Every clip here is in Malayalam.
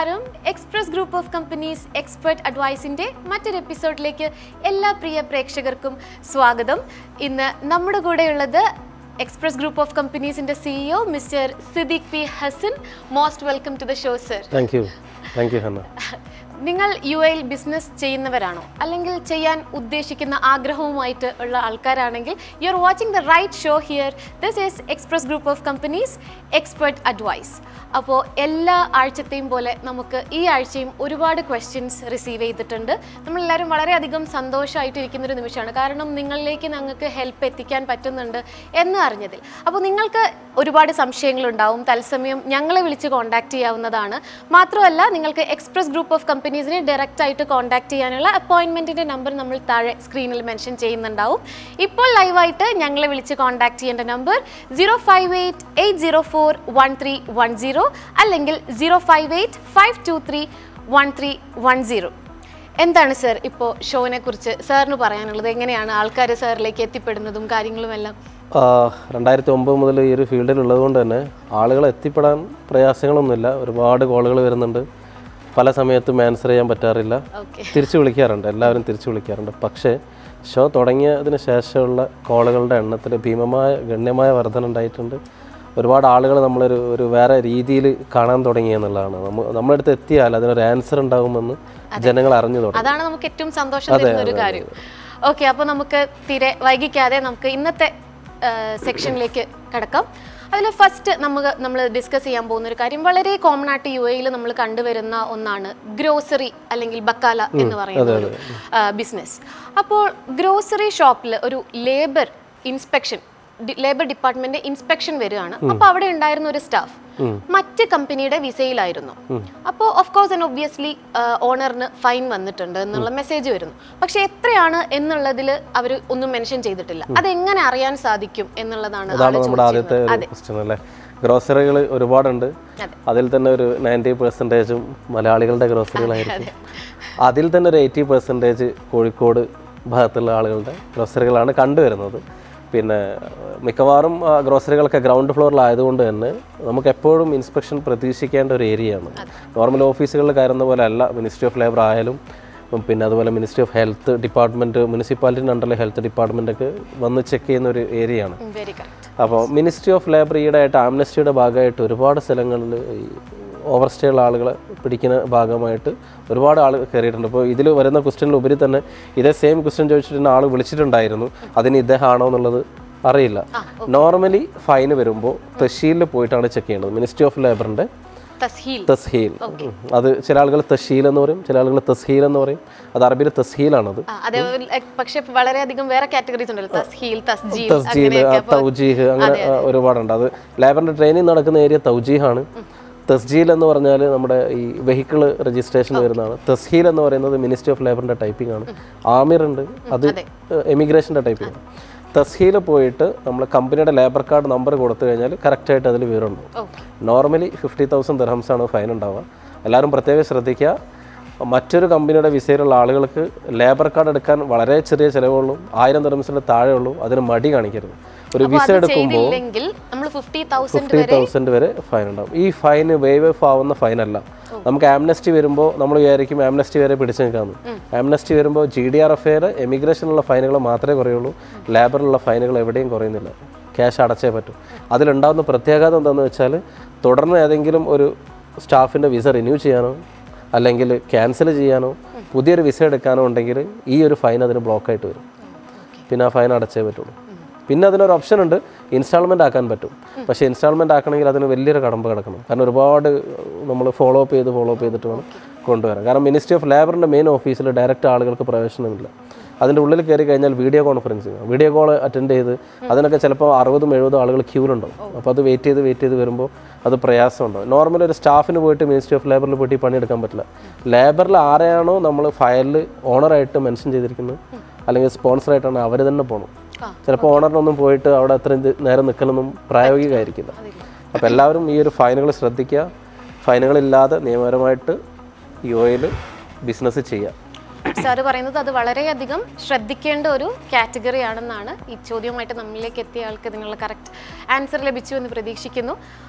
നമസ്കാരം express group of companies expert അഡ്വൈസിന്റെ മറ്റൊരു എപ്പിസോഡിലേക്ക് എല്ലാ പ്രിയ പ്രേക്ഷകർക്കും സ്വാഗതം ഇന്ന് നമ്മുടെ കൂടെയുള്ളത് എക്സ്പ്രസ് ഗ്രൂപ്പ് ഓഫ് കമ്പനീസിന്റെ CEO mister Siddique P Hassan most welcome to the show sir thank you thank you Hanna നിങ്ങൾ യു എയിൽ ബിസിനസ് ചെയ്യുന്നവരാണോ അല്ലെങ്കിൽ ചെയ്യാൻ ഉദ്ദേശിക്കുന്ന ആഗ്രഹവുമായിട്ട് ഉള്ള ആൾക്കാരാണെങ്കിൽ you are watching the right show here this is express group of companies expert advice അപ്പോൾ എല്ലാ ആഴ്ചത്തെയും പോലെ നമുക്ക് ഈ ആഴ്ചയും ഒരുപാട് ക്വസ്റ്റ്യൻസ് റിസീവ് ചെയ്തിട്ടുണ്ട് നമ്മളെല്ലാവരും വളരെയധികം സന്തോഷമായിട്ടിരിക്കുന്ന ഒരു നിമിഷമാണ് കാരണം നിങ്ങളിലേക്ക് ഞങ്ങൾക്ക് ഹെൽപ്പ് എത്തിക്കാൻ പറ്റുന്നുണ്ട് എന്ന് അറിഞ്ഞതിൽ അപ്പോൾ നിങ്ങൾക്ക് ഒരുപാട് സംശയങ്ങളുണ്ടാവും തത്സമയം ഞങ്ങളെ വിളിച്ച് കോൺടാക്ട് ചെയ്യാവുന്നതാണ് മാത്രമല്ല നിങ്ങൾക്ക് എക്സ്പ്രസ് ഗ്രൂപ്പ് ഓഫ് കമ്പനീസിനെ ഡയറക്റ്റ് ആയിട്ട് കോൺടാക്ട് ചെയ്യാനുള്ള അപ്പോയിൻമെൻറ്റിൻ്റെ നമ്പർ നമ്മൾ താഴെ സ്ക്രീനിൽ മെൻഷൻ ചെയ്യുന്നുണ്ടാവും ഇപ്പോൾ ലൈവായിട്ട് ഞങ്ങളെ വിളിച്ച് കോൺടാക്ട് ചെയ്യേണ്ട number zero five eight eight zero four one three one zero അല്ലെങ്കിൽ zero five eight five two three one three one zero എന്താണ് സർ ഇപ്പോൾ ഷോനെ കുറിച്ച് സാറിന് പറയാനുള്ളത് എങ്ങനെയാണ് ആൾക്കാർ സാറിലേക്ക് എത്തിപ്പെടുന്നതും കാര്യങ്ങളും എല്ലാം രണ്ടായിരത്തി ഒമ്പത് മുതൽ ഈ ഒരു ഫീൽഡിലുള്ളത് കൊണ്ട് തന്നെ ആളുകൾ എത്തിപ്പെടാൻ പ്രയാസങ്ങളൊന്നുമില്ല ഒരുപാട് കോളുകൾ വരുന്നുണ്ട് പല സമയത്തും ആൻസർ ചെയ്യാൻ പറ്റാറില്ല ഓക്കെ തിരിച്ചു വിളിക്കാറുണ്ട് എല്ലാവരും തിരിച്ചു വിളിക്കാറുണ്ട് പക്ഷേ ഷോ തുടങ്ങിയതിന് ശേഷമുള്ള കോളുകളുടെ എണ്ണത്തിൽ ഭീമമായ ഗണ്യമായ വർധന ഉണ്ടായിട്ടുണ്ട് ഒരുപാട് ആളുകൾ നമ്മളൊരു ഒരു വേറെ രീതിയിൽ കാണാൻ തുടങ്ങി എന്നുള്ളതാണ് നമ്മ നമ്മുടെ അടുത്ത് എത്തിയാൽ അതിനൊരു ആൻസർ ഉണ്ടാകുമെന്ന് ജനങ്ങൾ അറിഞ്ഞു തുടങ്ങി അതാണ് നമുക്ക് ഏറ്റവും സന്തോഷം തരുന്ന ഒരു കാര്യം ഓക്കെ അപ്പോൾ നമുക്ക് തീരെ വൈകിക്കാതെ നമുക്ക് ഇന്നത്തെ സെക്ഷനിലേക്ക് കിടക്കാം അതിൽ ഫസ്റ്റ് നമുക്ക് നമ്മൾ ഡിസ്കസ് ചെയ്യാൻ പോകുന്ന ഒരു കാര്യം വളരെ കോമൺ ആയിട്ട് യു എയിൽ നമ്മൾ കണ്ടുവരുന്ന ഒന്നാണ് ഗ്രോസറി അല്ലെങ്കിൽ ബക്കാല എന്ന് പറയുന്ന ഒരു ബിസിനസ് അപ്പോൾ ഗ്രോസറി ഷോപ്പിൽ ഒരു labour inspection labour department inspection വരികയാണ് അപ്പോൾ അവിടെ ഉണ്ടായിരുന്ന ഒരു സ്റ്റാഫ് മറ്റ് കമ്പനിയുടെ വിസയിലായിരുന്നു അപ്പോൾ ഓഫ് കോഴ്സ് ആൻഡ് ഒബ്വിയസ്ലി ഓണറിന് ഫൈൻ വന്നിട്ടുണ്ട് എന്നുള്ള മെസ്സേജ് വരുന്നു പക്ഷെ എത്രയാണ് എന്നുള്ളതിൽ അവർ ഒന്നും മെൻഷൻ ചെയ്തിട്ടില്ല അതെങ്ങനെ അറിയാൻ സാധിക്കും എന്നുള്ളതാണ് അതാണ് ആള് നമ്മുടെ ആദ്യത്തെ ചോദിച്ചിരുന്നത്. ഒരു ക്വസ്റ്റ്യൻ അല്ലേ ഗ്രോസറികൾ ഒരുപാടുണ്ട് അതെ. അതിൽ തന്നെ ഒരു നയൻറ്റി പെർസെൻറ്റേജും മലയാളികളുടെ ഗ്രോസറികളായിരിക്കും അതിൽ തന്നെ ഒരു എയ്റ്റി പെർസെൻറ്റേജ് കോഴിക്കോട് ഭാഗത്തുള്ള ആളുകളുടെ ഗ്രോസറികളാണ് കണ്ടുവരുന്നത് പിന്നെ മിക്കവാറും ആ, ഗ്രോസറികളൊക്കെ ഗ്രൗണ്ട് ഫ്ലോറിലായതുകൊണ്ട് തന്നെ നമുക്ക് എപ്പോഴും ഇൻസ്പെക്ഷൻ പ്രതീക്ഷിക്കേണ്ട ഒരു ഏരിയയാണ് നോർമൽ ഓഫീസുകളിൽ കയറുന്ന പോലെ അല്ല മിനിസ്ട്രി ഓഫ് ലേബർ ആയാലും ഉം, പിന്നെ അതുപോലെ മിനിസ്ട്രി ഓഫ് ഹെൽത്ത് ഡിപ്പാർട്ട്മെൻറ്റ് മുനിസിപ്പാലിറ്റിൻ്റെ അണ്ടറിലെ ഹെൽത്ത് ഡിപ്പാർട്ട്മെൻറ്റൊക്കെ വന്ന് ചെക്ക് ചെയ്യുന്ന ഒരു ഏരിയയാണ് ഉം, very correct. അപ്പോൾ മിനിസ്ട്രി ഓഫ് ലേബർ ഈടായിട്ട് ആംനസ്റ്റിയുടെ ഭാഗമായിട്ട് ഒരുപാട് സ്ഥലങ്ങളിൽ ഈ ഓവർ സ്റ്റേ ഉള്ള ആളുകളെ പിടിക്കുന്ന ഭാഗമായിട്ട് ഒരുപാട് ആൾ കയറിയിട്ടുണ്ട് അപ്പോൾ ഇതിൽ വരുന്ന ക്വസ്റ്റ്യനിൽ ഉപരി തന്നെ ഇതേ സെയിം ക്വസ്റ്റ്യൻ ചോദിച്ചിട്ട് ആൾ വിളിച്ചിട്ടുണ്ടായിരുന്നു അതിന് ഇദ്ദേഹമാണോ എന്നുള്ളത് അറിയില്ല നോർമലി ഫൈന് വരുമ്പോൾ തഹ്ശീലിൽ പോയിട്ടാണ് ചെക്ക് ചെയ്യേണ്ടത് മിനിസ്ട്രി ഓഫ് ലേബറിൻ്റെ തസ്ഹീൽ തസ്ഹീൽ ഉം. അത് ചില ആളുകൾ തഷീൽ എന്ന് പറയും ചില ആളുകൾ തസ്ഹീൽ എന്ന് പറയും അത് അറബിയിൽ തസ്ഹീലാണത് ആ, അതെ like, പക്ഷെ വളരെയധികം വേറെ കാറ്റഗറീസ് ഉണ്ടല്ലോ തസ്ഹീൽ തസ്ജീൽ തസ്ജീൽ തൗജീഹ് അങ്ങനെ ആ, ഒരുപാടുണ്ട് അത് ലേബറിന്റെ ട്രെയിനിങ് നടക്കുന്ന ഏരിയ തൗജീഹാണ് തസ്ജീൽ എന്ന് പറഞ്ഞാൽ നമ്മുടെ ഈ വെഹിക്കിൾ രജിസ്ട്രേഷൻ വരുന്നതാണ് തസ്ഹീൽ എന്ന് പറയുന്നത് മിനിസ്ട്രി ഓഫ് ലേബറിന്റെ ടൈപ്പിംഗ് ആണ് ആമിർ ഉണ്ട് അത് എമിഗ്രേഷന്റെ ടൈപ്പിംഗ് ആണ് തസ്ഹീൽ പോയിട്ട് നമ്മൾ കമ്പനിയുടെ ലേബർ കാർഡ് നമ്പർ കൊടുത്തു കഴിഞ്ഞാൽ കറക്റ്റായിട്ട് അതിൽ വിവരമുണ്ട് okay normally fifty thousand dirhams ആണ് ഫൈൻ ഉണ്ടാവുക എല്ലാവരും പ്രത്യേകം ശ്രദ്ധിക്കുക മറ്റൊരു കമ്പനിയുടെ വിസയിലുള്ള ആളുകൾക്ക് ലേബർ കാർഡ് എടുക്കാൻ വളരെ ചെറിയ ചിലവുള്ളൂ ആയിരം ദിർഹംസിൻ്റെ താഴെ ഉള്ളൂ അതിന് മടി കാണിക്കരുത് ഒരു വിസ എടുക്കുമ്പോൾ ചെയ്തില്ലെങ്കിൽ നമ്മൾ ഫിഫ്റ്റി തൗസൻഡ് ഫിഫ്റ്റി തൗസൻഡ് വരെ ഫൈൻ ഉണ്ടാവും ഈ ഫൈന് വേവ് ഓഫ് ആവുന്ന ഫൈനല്ല നമുക്ക് ആംനസ്റ്റി വരുമ്പോൾ നമ്മൾ വിചാരിക്കും ആംനസ്റ്റി വരെ പിടിച്ചു നിൽക്കാമെന്ന് ആംനസ്റ്റി വരുമ്പോൾ ജി ഡി ആർ എഫ് എയുടെ എമിഗ്രേഷനുള്ള ഫൈനുകൾ മാത്രമേ കുറയുള്ളൂ ലേബറിലുള്ള ഫൈനുകൾ എവിടെയും കുറയുന്നില്ല ക്യാഷ് അടച്ചേ പറ്റൂ അതിലുണ്ടാകുന്ന പ്രത്യാഘാതം എന്താണെന്ന് വെച്ചാൽ തുടർന്ന് ഏതെങ്കിലും ഒരു സ്റ്റാഫിൻ്റെ വിസ റിന്യൂ ചെയ്യാനോ അല്ലെങ്കിൽ ക്യാൻസൽ ചെയ്യാനോ പുതിയൊരു വിസ എടുക്കാനോ ഉണ്ടെങ്കിൽ ഈ ഒരു ഫൈൻ അതിന് ബ്ലോക്കായിട്ട് വരും പിന്നെ ആ ഫൈൻ അടച്ചേ പറ്റുള്ളൂ പിന്നെ അതിനൊരു ഓപ്ഷൻ ഉണ്ട് ഇൻസ്റ്റാൾമെൻ്റ് ആക്കാൻ പറ്റും പക്ഷേ ഇൻസ്റ്റാൾമെൻ്റ് ആക്കണമെങ്കിൽ അതിന് വലിയൊരു കടമ്പ് കിടക്കണം കാരണം ഒരുപാട് നമ്മൾ ഫോളോ അപ്പ് ചെയ്ത് ഫോളോ അപ്പ് ചെയ്തിട്ട് വേണം കൊണ്ടുവരാൻ കാരണം മിനിസ്ട്രി ഓഫ് ലേബറിൻ്റെ മെയിൻ ഓഫീസിൽ ഡയറക്റ്റ് ആളുകൾക്ക് പ്രവേശനമില്ല അതിൻ്റെ ഉള്ളിൽ കയറി കഴിഞ്ഞാൽ video conferencing video call attend ചെയ്ത് അതിനൊക്കെ ചിലപ്പോൾ അറുപതും എഴുപതും ആളുകൾ ക്യൂലുണ്ടാവും അപ്പോൾ അത് വെയിറ്റ് ചെയ്ത് വെയിറ്റ് ചെയ്ത് വരുമ്പോൾ അത് പ്രയാസമുണ്ടാവും നോർമലി ഒരു സ്റ്റാഫിന് പോയിട്ട് മിനിസ്ട്രി ഓഫ് ലേബറിൽ പോയിട്ട് ഈ പണിയെടുക്കാൻ പറ്റില്ല ലേബറിൽ ആരെയാണോ നമ്മൾ ഫയലിൽ ഓണറായിട്ട് മെൻഷൻ ചെയ്തിരിക്കുന്നത് അല്ലെങ്കിൽ സ്പോൺസറായിട്ടാണ് അവർ തന്നെ പോകണം ചിലപ്പോൾ ഓണറിനൊന്നും പോയിട്ട് അവിടെ അത്ര നേരം നിൽക്കലൊന്നും പ്രായോഗികമായിരിക്കില്ല അപ്പോൾ എല്ലാവരും ഈ ഒരു ഫൈനുകൾ ശ്രദ്ധിക്കുക ഫൈനുകളില്ലാതെ നിയമപരമായിട്ട് യു എയിൽ ബിസിനസ് ചെയ്യുക സാറ് പറയുന്നത് അത് വളരെയധികം ശ്രദ്ധിക്കേണ്ട ഒരു കാറ്റഗറി ആണെന്നാണ് ഈ ചോദ്യവുമായിട്ട് നമ്മളിലേക്ക് എത്തിയ ആൾക്ക് ഇതിനുള്ള കറക്റ്റ് ആൻസർ ലഭിച്ചു എന്ന് പ്രതീക്ഷിക്കുന്നു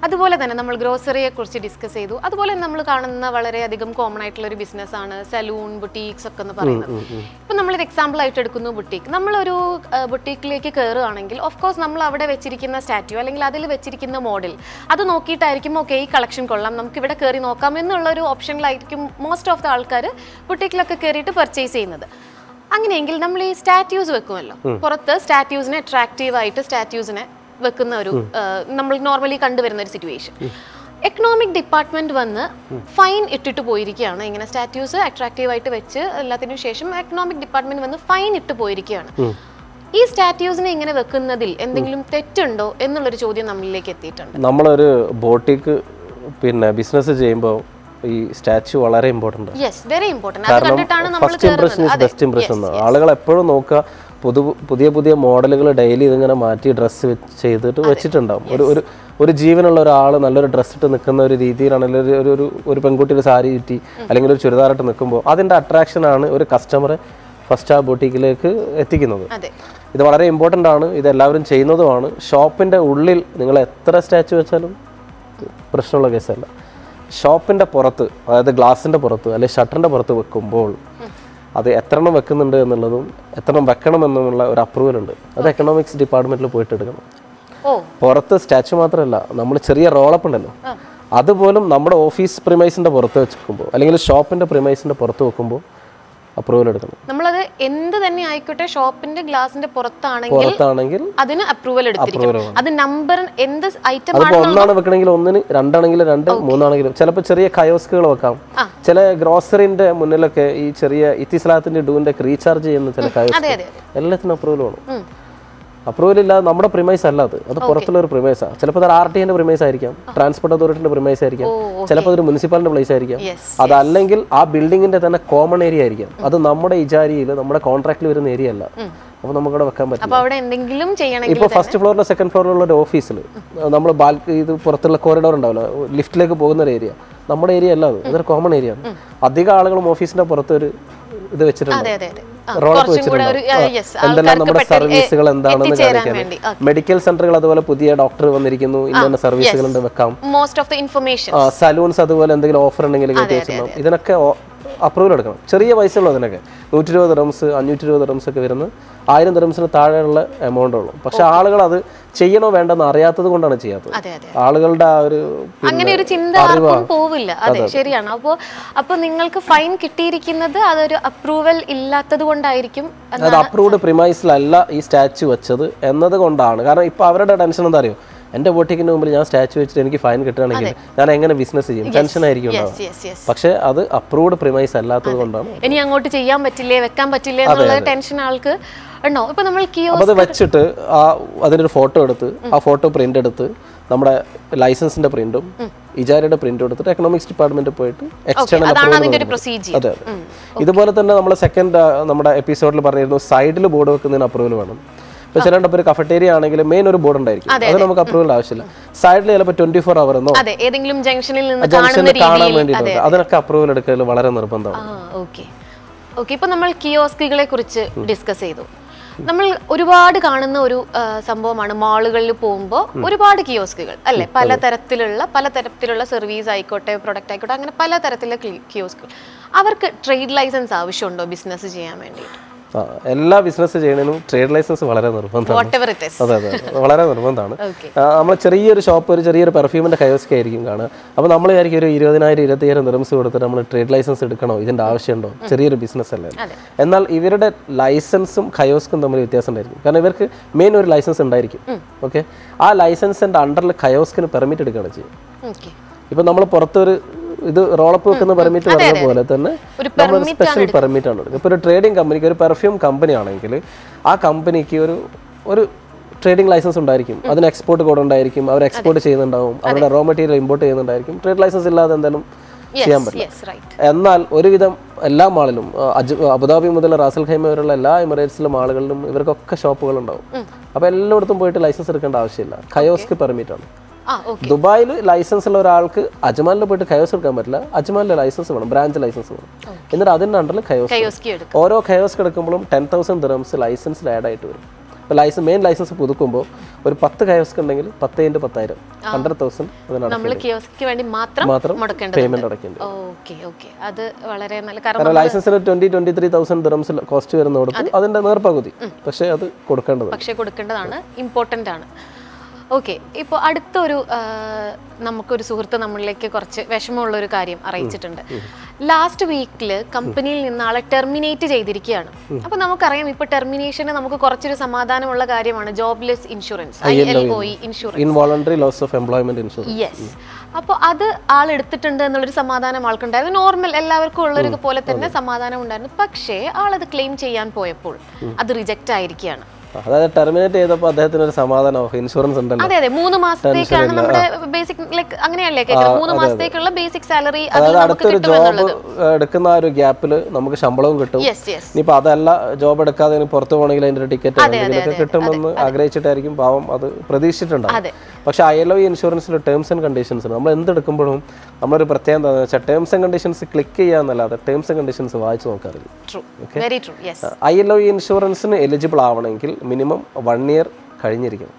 അതുപോലെ തന്നെ നമ്മൾ ഗ്രോസറിയെ കുറിച്ച് ഡിസ്കസ് ചെയ്തു അതുപോലെ നമ്മൾ കാണുന്ന വളരെയധികം കോമൺ ആയിട്ടുള്ള ഒരു ബിസിനസ് ആണ് സലൂൺ ബുട്ടീക്സ് ഒക്കെ എന്ന് പറയുന്നത് ഇപ്പം നമ്മളൊരു എക്സാമ്പിൾ ആയിട്ട് എടുക്കുന്നു ബുട്ടീക്ക് നമ്മളൊരു ബുട്ടീക്കിലേക്ക് കയറുകയാണെങ്കിൽ ഓഫ് കോഴ്സ് നമ്മൾ അവിടെ വെച്ചിരിക്കുന്ന സ്റ്റാറ്റ്യൂ അല്ലെങ്കിൽ അതിൽ വെച്ചിരിക്കുന്ന മോഡൽ അത് നോക്കിയിട്ടായിരിക്കും ഓക്കെ ഈ കളക്ഷൻ കൊള്ളാം നമുക്ക് ഇവിടെ കയറി നോക്കാം എന്നുള്ള ഒരു ഓപ്ഷനിലായിരിക്കും മോസ്റ്റ് ഓഫ് ദ ആൾക്കാർ ബുട്ടീക്കിലൊക്കെ കയറിയിട്ട് പർച്ചേസ് ചെയ്യുന്നത് അങ്ങനെയെങ്കിൽ നമ്മൾ ഈ സ്റ്റാറ്റ്യൂസ് വെക്കുമല്ലോ പുറത്ത് സ്റ്റാറ്റ്യൂസിനെ അട്രാക്റ്റീവ് ആയിട്ട് സ്റ്റാറ്റ്യൂസിനെ വെക്കുന്ന ഒരു ആ, നമ്മൾ നോർമലി കണ്ടുവരുന്ന ഒരു സിറ്റുവേഷൻ എക്കണോമിക് ഡിപ്പാർട്ട്മെന്റ് വന്ന് ഫൈൻ ഇട്ടിട്ട് പോയിരിക്കുകയാണ് ഇങ്ങനെ സ്റ്റാറ്റ്യൂസ് അട്രാക്റ്റീവ് ആയിട്ട് വെച്ച് എല്ലാത്തിനും ശേഷം എക്കണോമിക് ഡിപ്പാർട്ട്മെന്റ് വന്ന് ഫൈൻ ഇട്ട് പോയിരിക്കുകയാണ് ഈ സ്റ്റാറ്റ്യൂസിനെ ഇങ്ങനെ വെക്കുന്നതിൽ എന്തെങ്കിലും തെറ്റുണ്ടോ എന്നുള്ളൊരു ചോദ്യം നമ്മളിലേക്ക് എത്തിയിട്ടുണ്ട് നമ്മളൊരു ബോട്ടിക്ക് പിന്നെ ബിസിനസ് ചെയ്യുമ്പോൾ ഈ സ്റ്റാച്ചു വളരെ ഇമ്പോർട്ടൻ്റ് യെസ് വെരി ഇമ്പോർട്ടന്റ് അത് കണ്ടിട്ടാണ് നമ്മൾ first impression is best impression Yes, ആളുകൾ എപ്പോഴും നോക്കുക പുതു പുതിയ പുതിയ മോഡലുകൾ ഡെയിലി ഇതിങ്ങനെ മാറ്റി ഡ്രസ്സ് ചെയ്തിട്ട് വെച്ചിട്ടുണ്ടാവും ഒരു ഒരു ഒരു ജീവനുള്ള ഒരാൾ നല്ലൊരു ഡ്രസ്സ് ഇട്ട് നിൽക്കുന്ന ഒരു രീതിയിലാണെങ്കിൽ ഒരു ഒരു- ഒരു ഒരു പെൺകുട്ടി ഒരു സാരി ചുറ്റി അല്ലെങ്കിൽ ഒരു ചുരിദാറിട്ട് നിൽക്കുമ്പോൾ അതിൻ്റെ അട്രാക്ഷനാണ് ഒരു കസ്റ്റമറെ ഫസ്റ്റ് ആ ബോട്ടിക്കിലേക്ക് എത്തിക്കുന്നത് അതെ ഇത് വളരെ ഇമ്പോർട്ടൻ്റ് ആണ് ഇത് എല്ലാവരും ചെയ്യുന്നതുമാണ് ഷോപ്പിൻ്റെ ഉള്ളിൽ നിങ്ങൾ എത്ര സ്റ്റാച്ചു വെച്ചാലും പ്രശ്നമുള്ള കേസല്ല ഷോപ്പിൻ്റെ പുറത്ത് അതായത് ഗ്ലാസിൻ്റെ പുറത്ത് അല്ലെങ്കിൽ ഷട്ടറിൻ്റെ പുറത്ത് വെക്കുമ്പോൾ അത് എത്ര എണ്ണം വെക്കുന്നുണ്ട് എന്നുള്ളതും എത്ര എണ്ണം വെക്കണം എന്നുള്ള ഒരു അപ്രൂവൽ ഉണ്ട് അത് എക്കണോമിക്സ് ഡിപ്പാർട്ട്മെൻറ്റിൽ പോയിട്ട് എടുക്കണം ഓ പുറത്ത് സ്റ്റാച്ചു മാത്രമല്ല നമ്മൾ ചെറിയ റോളപ്പ് ഉണ്ടല്ലോ അതുപോലും നമ്മുടെ ഓഫീസ് പ്രിമൈസിൻ്റെ പുറത്ത് വെക്കുമ്പോൾ അല്ലെങ്കിൽ ഷോപ്പിൻ്റെ പ്രിമൈസിൻ്റെ പുറത്ത് വെക്കുമ്പോൾ അപ്രൂവൽ എടുക്കണം നമ്മളത് എന്ത് തന്നെ ആയിക്കോട്ടെ ഷോപ്പിന്റെ ഗ്ലാസിന്റെ പുറത്താണെങ്കിൽ പുറത്താണെങ്കിൽ അതിന് അപ്രൂവൽ എടുത്തിരിക്കണം അത് നമ്പർ എന്ത് ഐറ്റം അതിപ്പോ ഒന്നാണ് വെക്കണമെങ്കിൽ ഒന്നിന് രണ്ടാണെങ്കിലും രണ്ട് മൂന്നാണെങ്കിലും ചിലപ്പോൾ ചെറിയ കയോസ്കുകൾ വെക്കാം ചില ഗ്രോസറിന്റെ മുന്നിലൊക്കെ ഈ ചെറിയ ഇത്തിസ്ലാത്തിന്റെ ഡൂവിന്റെ ഒക്കെ റീചാർജ് ചെയ്യുന്ന ചില കയോസ് അതെ അതെ എല്ലാത്തിനും അപ്രൂവൽ വേണം അപ്രൂവൽ ഇല്ലാതെ നമ്മുടെ പ്രിമൈസ് അല്ല അത് അത് പുറത്തുള്ള ഒരു പ്രിമൈസാണ് ചിലപ്പോൾ അത് ആർ ടി എൻ്റെ പ്രിമൈസ് ആയിരിക്കാം ട്രാൻസ്പോർട്ട് അതോറിറ്റിന്റെ പ്രിമൈസ് ആയിരിക്കാം ചിലപ്പോൾ അതൊരു മുനിസിപ്പാലിറ്റി പ്ലേസ് ആയിരിക്കാം യെസ് അതല്ലെങ്കിൽ ആ ബിൽഡിങ്ങിന്റെ തന്നെ കോമൺ ഏരിയ ആയിരിക്കാം അത് നമ്മുടെ ഇജാരിയിൽ നമ്മുടെ കോൺട്രാക്റ്റിൽ വരുന്ന ഏരിയ അല്ല അപ്പോൾ നമുക്കവിടെ വെക്കാൻ പറ്റില്ല അപ്പൊ അവിടെ എന്തെങ്കിലും ചെയ്യണമെങ്കിൽ ഇപ്പോൾ ഫസ്റ്റ് ഫ്ലോറിലോ സെക്കൻഡ് ഫ്ലോറിലുള്ള ഒരു ഓഫീസിൽ നമ്മൾ ബാൽക്ക് ഇത് പുറത്തുള്ള കോറിഡോർ ഉണ്ടാവില്ല ലിഫ്റ്റിലേക്ക് പോകുന്ന ഒരു ഏരിയ നമ്മുടെ ഏരിയ അല്ല അത് ഇതൊരു കോമൺ ഏരിയ ആണ് അധികം ആളുകളും ഓഫീസിന്റെ പുറത്ത് ഒരു ഇത് വെച്ചിട്ടുണ്ട് അതെ അതെ അതെ ആ, റോളപ്പ് കുറച്ചും കൂടെ ഒരു വെച്ചിട്ടുണ്ടാവും യെസ് എന്തെല്ലാം നമ്മുടെ സർവീസുകൾ എന്താണെന്ന് എത്തിച്ചേരാൻ കാണിക്കാൻ വേണ്ടി മെഡിക്കൽ സെന്ററുകൾ അതുപോലെ പുതിയ ഡോക്ടർ വന്നിരിക്കുന്നു ഇന്ന സർവീസുകളുണ്ട് വെക്കാം most of the information saloons അതുപോലെ എന്തെങ്കിലും ഓഫർ ഉണ്ടെങ്കിൽ കയറ്റി വെച്ചിട്ടുണ്ടാവും ഇതിനൊക്കെ അപ്രൂവൽ എടുക്കണം ചെറിയ പൈസ ഉള്ളൂ അതിനൊക്കെ നൂറ്റി ഇരുപത് റംസ് അഞ്ഞൂറ്റി ഇരുപത് റംസ് ഒക്കെ വരുന്ന ആയിരം റംസിന് താഴെയുള്ള എമൗണ്ട് ഉള്ളൂ പക്ഷെ ആളുകൾ അത് ചെയ്യണോ വേണ്ടെന്ന് അറിയാത്തത് കൊണ്ടാണ് ചെയ്യാത്തത് അതെ അതെ ആളുകളുടെ ആ ഒരു പിന്നെ അങ്ങനെ ഒരു ചിന്ത ആർക്കും പോവില്ല അതെ ശരിയാണ് അപ്പോൾ അപ്പോൾ നിങ്ങൾക്ക് ഫൈൻ കിട്ടിയിരിക്കുന്നത് അതൊരു അപ്രൂവൽ ഇല്ലാത്തത് കൊണ്ടായിരിക്കും എന്ന് അത് അപ്രൂവ്ഡ് പ്രിമൈസിലല്ല ഈ സ്റ്റാച്ചു വെച്ചത് എന്നത് കൊണ്ടാണ് കാരണം ഇപ്പൊ അവരുടെ ടെൻഷൻ എന്താ അറിയോ എന്റെ ബോട്ടിക്കിന് മുമ്പിൽ ഞാൻ സ്റ്റാച്ചു വെച്ചിട്ട് എനിക്ക് ഫൈൻ കിട്ടുകയാണെങ്കിൽ ഞാൻ എങ്ങനെ ബിസിനസ് ചെയ്യും ടെൻഷൻ ആയിരിക്കും ഉണ്ടാവുക യെസ് യെസ് പക്ഷെ അത് അപ്രൂവ്ഡ് പ്രിമൈസ് അല്ലാത്തത് കൊണ്ടാണ് ഇനി അങ്ങോട്ട് ചെയ്യാൻ പറ്റില്ലേ വെക്കാൻ പറ്റില്ലേ എന്നുള്ള ടെൻഷൻ ആൾക്ക് ഉണ്ടോ ഇപ്പൊ നമ്മൾ കിയോ അപ്പോൾ അത് വെച്ചിട്ട് ആ അതിനൊരു ഫോട്ടോ എടുത്ത് ആ ഫോട്ടോ പ്രിന്റ് എടുത്ത് നമ്മുടെ ലൈസൻസിന്റെ പ്രിന്റും ഇജാരയുടെ പ്രിന്റും എടുത്തിട്ട് എക്കണോമിക്സ് ഡിപ്പാർട്ട്മെന്റിൽ പോയിട്ട് എക്സ്റ്റേണൽ അതാണ് അതിന്റെ ഒരു പ്രൊസീജിയർ അതെ അതെ ഇതുപോലെ തന്നെ നമ്മൾ സെക്കൻഡ് നമ്മുടെ എപ്പിസോഡിൽ പറഞ്ഞിരുന്നു സൈഡിൽ ബോർഡ് വെക്കുന്നതിന് അപ്രൂവൽ വേണം ഇപ്പൊ ചില ഒരു കഫറ്റേരിയ ആണെങ്കിൽ മെയിൻ ഒരു ബോർഡ് ഉണ്ടായിരിക്കും അത് നമുക്ക് അപ്രൂവൽ ആവശ്യമില്ല സൈഡിൽ ചിലപ്പോൾ ട്വന്റി ഫോർ അവർ എന്നോ അതെ ഏതെങ്കിലും ജംഗ്ഷനിൽ നിന്ന് കാണുന്ന ജംഗ്ഷനിൽ കാണാൻ രീതിയിൽ വേണ്ടിയിട്ട് അതിനൊക്കെ അപ്രൂവൽ എടുക്കൽ വളരെ നിർബന്ധമാണ് ആ ഓക്കെ ഓക്കെ ഇപ്പൊ നമ്മൾ കിയോസ്കുകളെ കുറിച്ച് ഡിസ്കസ് ചെയ്തു നമ്മൾ ഒരുപാട് കാണുന്ന ഒരു ആ, സംഭവമാണ് മാളുകളിൽ പോകുമ്പോൾ ഒരുപാട് കിയോസ്കുകൾ അല്ലെ പല തരത്തിലുള്ള പല തരത്തിലുള്ള സർവീസ് ആയിക്കോട്ടെ പ്രൊഡക്റ്റ് ആയിക്കോട്ടെ അങ്ങനെ പല തരത്തിലുള്ള കിയോസ്കുകൾ അവർക്ക് ട്രേഡ് ലൈസൻസ് ആവശ്യമുണ്ടോ ബിസിനസ് ചെയ്യാൻ വേണ്ടിയിട്ട് ആ, എല്ലാ ബിസിനസ് ചെയ്യുന്നതിനും ട്രേഡ് ലൈസൻസ് വളരെ നിർബന്ധമാണ് വാട്ട് എവർ ഇറ്റ് ഇസ് അതെ അതെ അതെ. വളരെ നിർബന്ധമാണ് ഓക്കെ നമ്മൾ ചെറിയൊരു ഷോപ്പ് ഒരു ചെറിയൊരു പെർഫ്യൂമിന്റെ കയോസ്ക് ആയിരിക്കും കാണുക അപ്പോൾ നമ്മൾ വിചാരിക്കും ഒരു ഇരുപതിനായിരം ഇരുപത്തിയായിരം നിർമ്മിച്ച് കൊടുത്തിട്ട് നമ്മൾ ട്രേഡ് ലൈസൻസ് എടുക്കണോ ഇതിന്റെ ആവശ്യമുണ്ടോ ചെറിയൊരു ബിസിനസ് അല്ലേ അതെ. എന്നാൽ ഇവരുടെ ലൈസൻസും കയോസ്കും തമ്മിൽ വ്യത്യാസം ഉണ്ടായിരിക്കും കാരണം ഇവർക്ക് മെയിൻ ഒരു ലൈസൻസ് ഉണ്ടായിരിക്കും ഓക്കെ ആ ലൈസൻസിന്റെ അണ്ടറിൽ കയോസ്കിന് പെർമിറ്റ് എടുക്കുകയാണ് ചെയ്യും ഓക്കെ ഇപ്പൊ നമ്മൾ പുറത്തൊരു ഇത് റോളപ്പ് വെക്കുന്ന പെർമിറ്റ് പറഞ്ഞ പോലെ തന്നെ ഒരു നമ്മൾ സ്പെഷ്യൽ പെർമിറ്റ് ആണ് എടുക്കുക ഇപ്പോൾ ഒരു ട്രേഡിംഗ് കമ്പനിക്ക് ഒരു പെർഫ്യൂം കമ്പനി ആണെങ്കിൽ ആ കമ്പനിക്ക് ഒരു ഒരു ട്രേഡിംഗ് ലൈസൻസ് ഉണ്ടായിരിക്കും അതിന് എക്സ്പോർട്ട് കോഡ് ഉണ്ടായിരിക്കും അവർ എക്സ്പോർട്ട് ചെയ്യുന്നുണ്ടാവും അവരുടെ റോ മെറ്റീരിയൽ ഇമ്പോർട്ട് ചെയ്യുന്നുണ്ടായിരിക്കും ട്രേഡ് ലൈസൻസ് ഇല്ലാതെ എന്തായാലും ചെയ്യാൻ പറ്റില്ല യെസ് റൈറ്റ് എന്നാൽ ഒരുവിധം എല്ലാ മാളിലും ആ, അജ് അബുദാബി മുതൽ റാസൽ ഖൈമ വരെയുള്ള എല്ലാ എമിറേറ്റ്സിലെ മാളുകളിലും ഇവർക്കൊക്കെ ഷോപ്പുകൾ ഉണ്ടാവും അപ്പോൾ എല്ലായിടത്തും പോയിട്ട് ലൈസൻസ് എടുക്കേണ്ട ആവശ്യമില്ല കയോസ്ക് പെർമിറ്റ് ആണ് ആ ഓക്കെ ദുബായിൽ ലൈസൻസ് ഉള്ള ഒരാൾക്ക് അജ്മാലിൽ പോയിട്ട് കയോസ് എടുക്കാൻ പറ്റില്ല അജ്മാലിലെ ലൈസൻസ് വേണം ബ്രാഞ്ച് ലൈസൻസ് വേണം എന്നിട്ട് അതിൻ്റെ അണ്ടറിൽ കയോസ് കയോസ്കി എടുക്കും ഓരോ കയോസ് എടുക്കുമ്പോഴും ടെൻ തൗസൻഡ് ദിറംസ് ലൈസൻസിൽ ആഡ് ആയിട്ട് വരും ഇപ്പോൾ ലൈസൻസ് മെയിൻ ലൈസൻസ് പുതുക്കുമ്പോൾ ഒരു പത്ത് കയോസ്ക് ഉണ്ടെങ്കിൽ പത്ത് ഇൻറ്റു പത്തായിരം ഹൺഡ്രഡ് തൗസൻഡ് അതിനടക്കും നമ്മൾ കിയോസ്ക്ക് വേണ്ടി മാത്രം മാത്രം മുടക്കേണ്ടത് പേയ്മെന്റ് അടയ്ക്കേണ്ടി ഓക്കെ ഓക്കെ അത് വളരെ നല്ല കാരണം കാരണം ലൈസൻസിന് twenty twenty three thousand dirhams cost വരുന്ന കൊടുത്തു അതിന്റെ നേർപകുതി പക്ഷേ അത് കൊടുക്കേണ്ടത് പക്ഷേ കൊടുക്കേണ്ടതാണ് ഇമ്പോർട്ടൻ്റ് ആണ് ഓക്കെ ഇപ്പോൾ അടുത്തൊരു ആ, നമുക്കൊരു സുഹൃത്ത് നമ്മളിലേക്ക് കുറച്ച് വിഷമമുള്ള ഒരു കാര്യം അറിയിച്ചിട്ടുണ്ട് ലാസ്റ്റ് വീക്കിൽ കമ്പനിയിൽ നിന്ന് ആളെ ടെർമിനേറ്റ് ചെയ്തിരിക്കുകയാണ് അപ്പോൾ നമുക്കറിയാം ഇപ്പോൾ ടെർമിനേഷന് നമുക്ക് കുറച്ചൊരു സമാധാനമുള്ള കാര്യമാണ് jobless insurance I L O insurance involuntary loss of employment insurance yes അപ്പോൾ അത് ആൾ എടുത്തിട്ടുണ്ട് എന്നുള്ളൊരു സമാധാനം ആൾക്കുണ്ടായിരുന്നു നോർമൽ എല്ലാവർക്കും ഉള്ളൊരു പോലെ തന്നെ സമാധാനം ഉണ്ടായിരുന്നു പക്ഷേ ആളത് ക്ലെയിം ചെയ്യാൻ പോയപ്പോൾ അത് റിജക്റ്റ് ആയിരിക്കുകയാണ് അതായത് ടെർമിനേറ്റ് ചെയ്തപ്പോൾ അദ്ദേഹത്തിന് ഒരു സമാധാനം ഇൻഷുറൻസ് ഉണ്ടല്ലോ അതെ അതെ മൂന്ന് മാസത്തേക്കാണ് നമ്മുടെ ബേസിക് ലൈക്ക് അങ്ങനെയല്ലേ കേൾക്കുന്നത് മൂന്ന് മാസത്തേക്കുള്ള ബേസിക് സാലറി അതിൽ അതായത് നമുക്ക് അടുത്തൊരു കിട്ടും ജോബ് എന്നുള്ളത് എടുക്കുന്ന ആ ഒരു ഗ്യാപ്പിൽ നമുക്ക് ശമ്പളവും കിട്ടും യെസ് യെസ് ഇനിയിപ്പോൾ അതല്ല ജോബ് എടുക്കാതെ ഇനി പുറത്ത് പോകണമെങ്കിൽ അതിന്റെ ടിക്കറ്റ് എന്തെങ്കിലുമൊക്കെ കിട്ടുമെന്ന് ആഗ്രഹിച്ചിട്ടായിരിക്കും പാവം അത് പ്രതീക്ഷിച്ചിട്ടുണ്ടാവും അതെ പക്ഷേ ഐ എൽ ഒ ഇൻഷുറൻസിൽ ടേംസ് ആൻഡ് കണ്ടീഷൻസ് നമ്മൾ എന്തെടുക്കുമ്പോഴും നമ്മളൊരു പ്രത്യേകം എന്താണെന്ന് വെച്ചാൽ ടേംസ് ആൻഡ് കണ്ടീഷൻസ് ക്ലിക്ക് ചെയ്യാന്നല്ലാതെ ടേംസ് ആൻഡ് കണ്ടീഷൻസ് വായിച്ചു നോക്കാറില്ല true very true yes I L O ഇൻഷുറൻസിന് എലിജിബിൾ ആവണമെങ്കിൽ മിനിമം വൺ ഇയർ കഴിഞ്ഞിരിക്കണം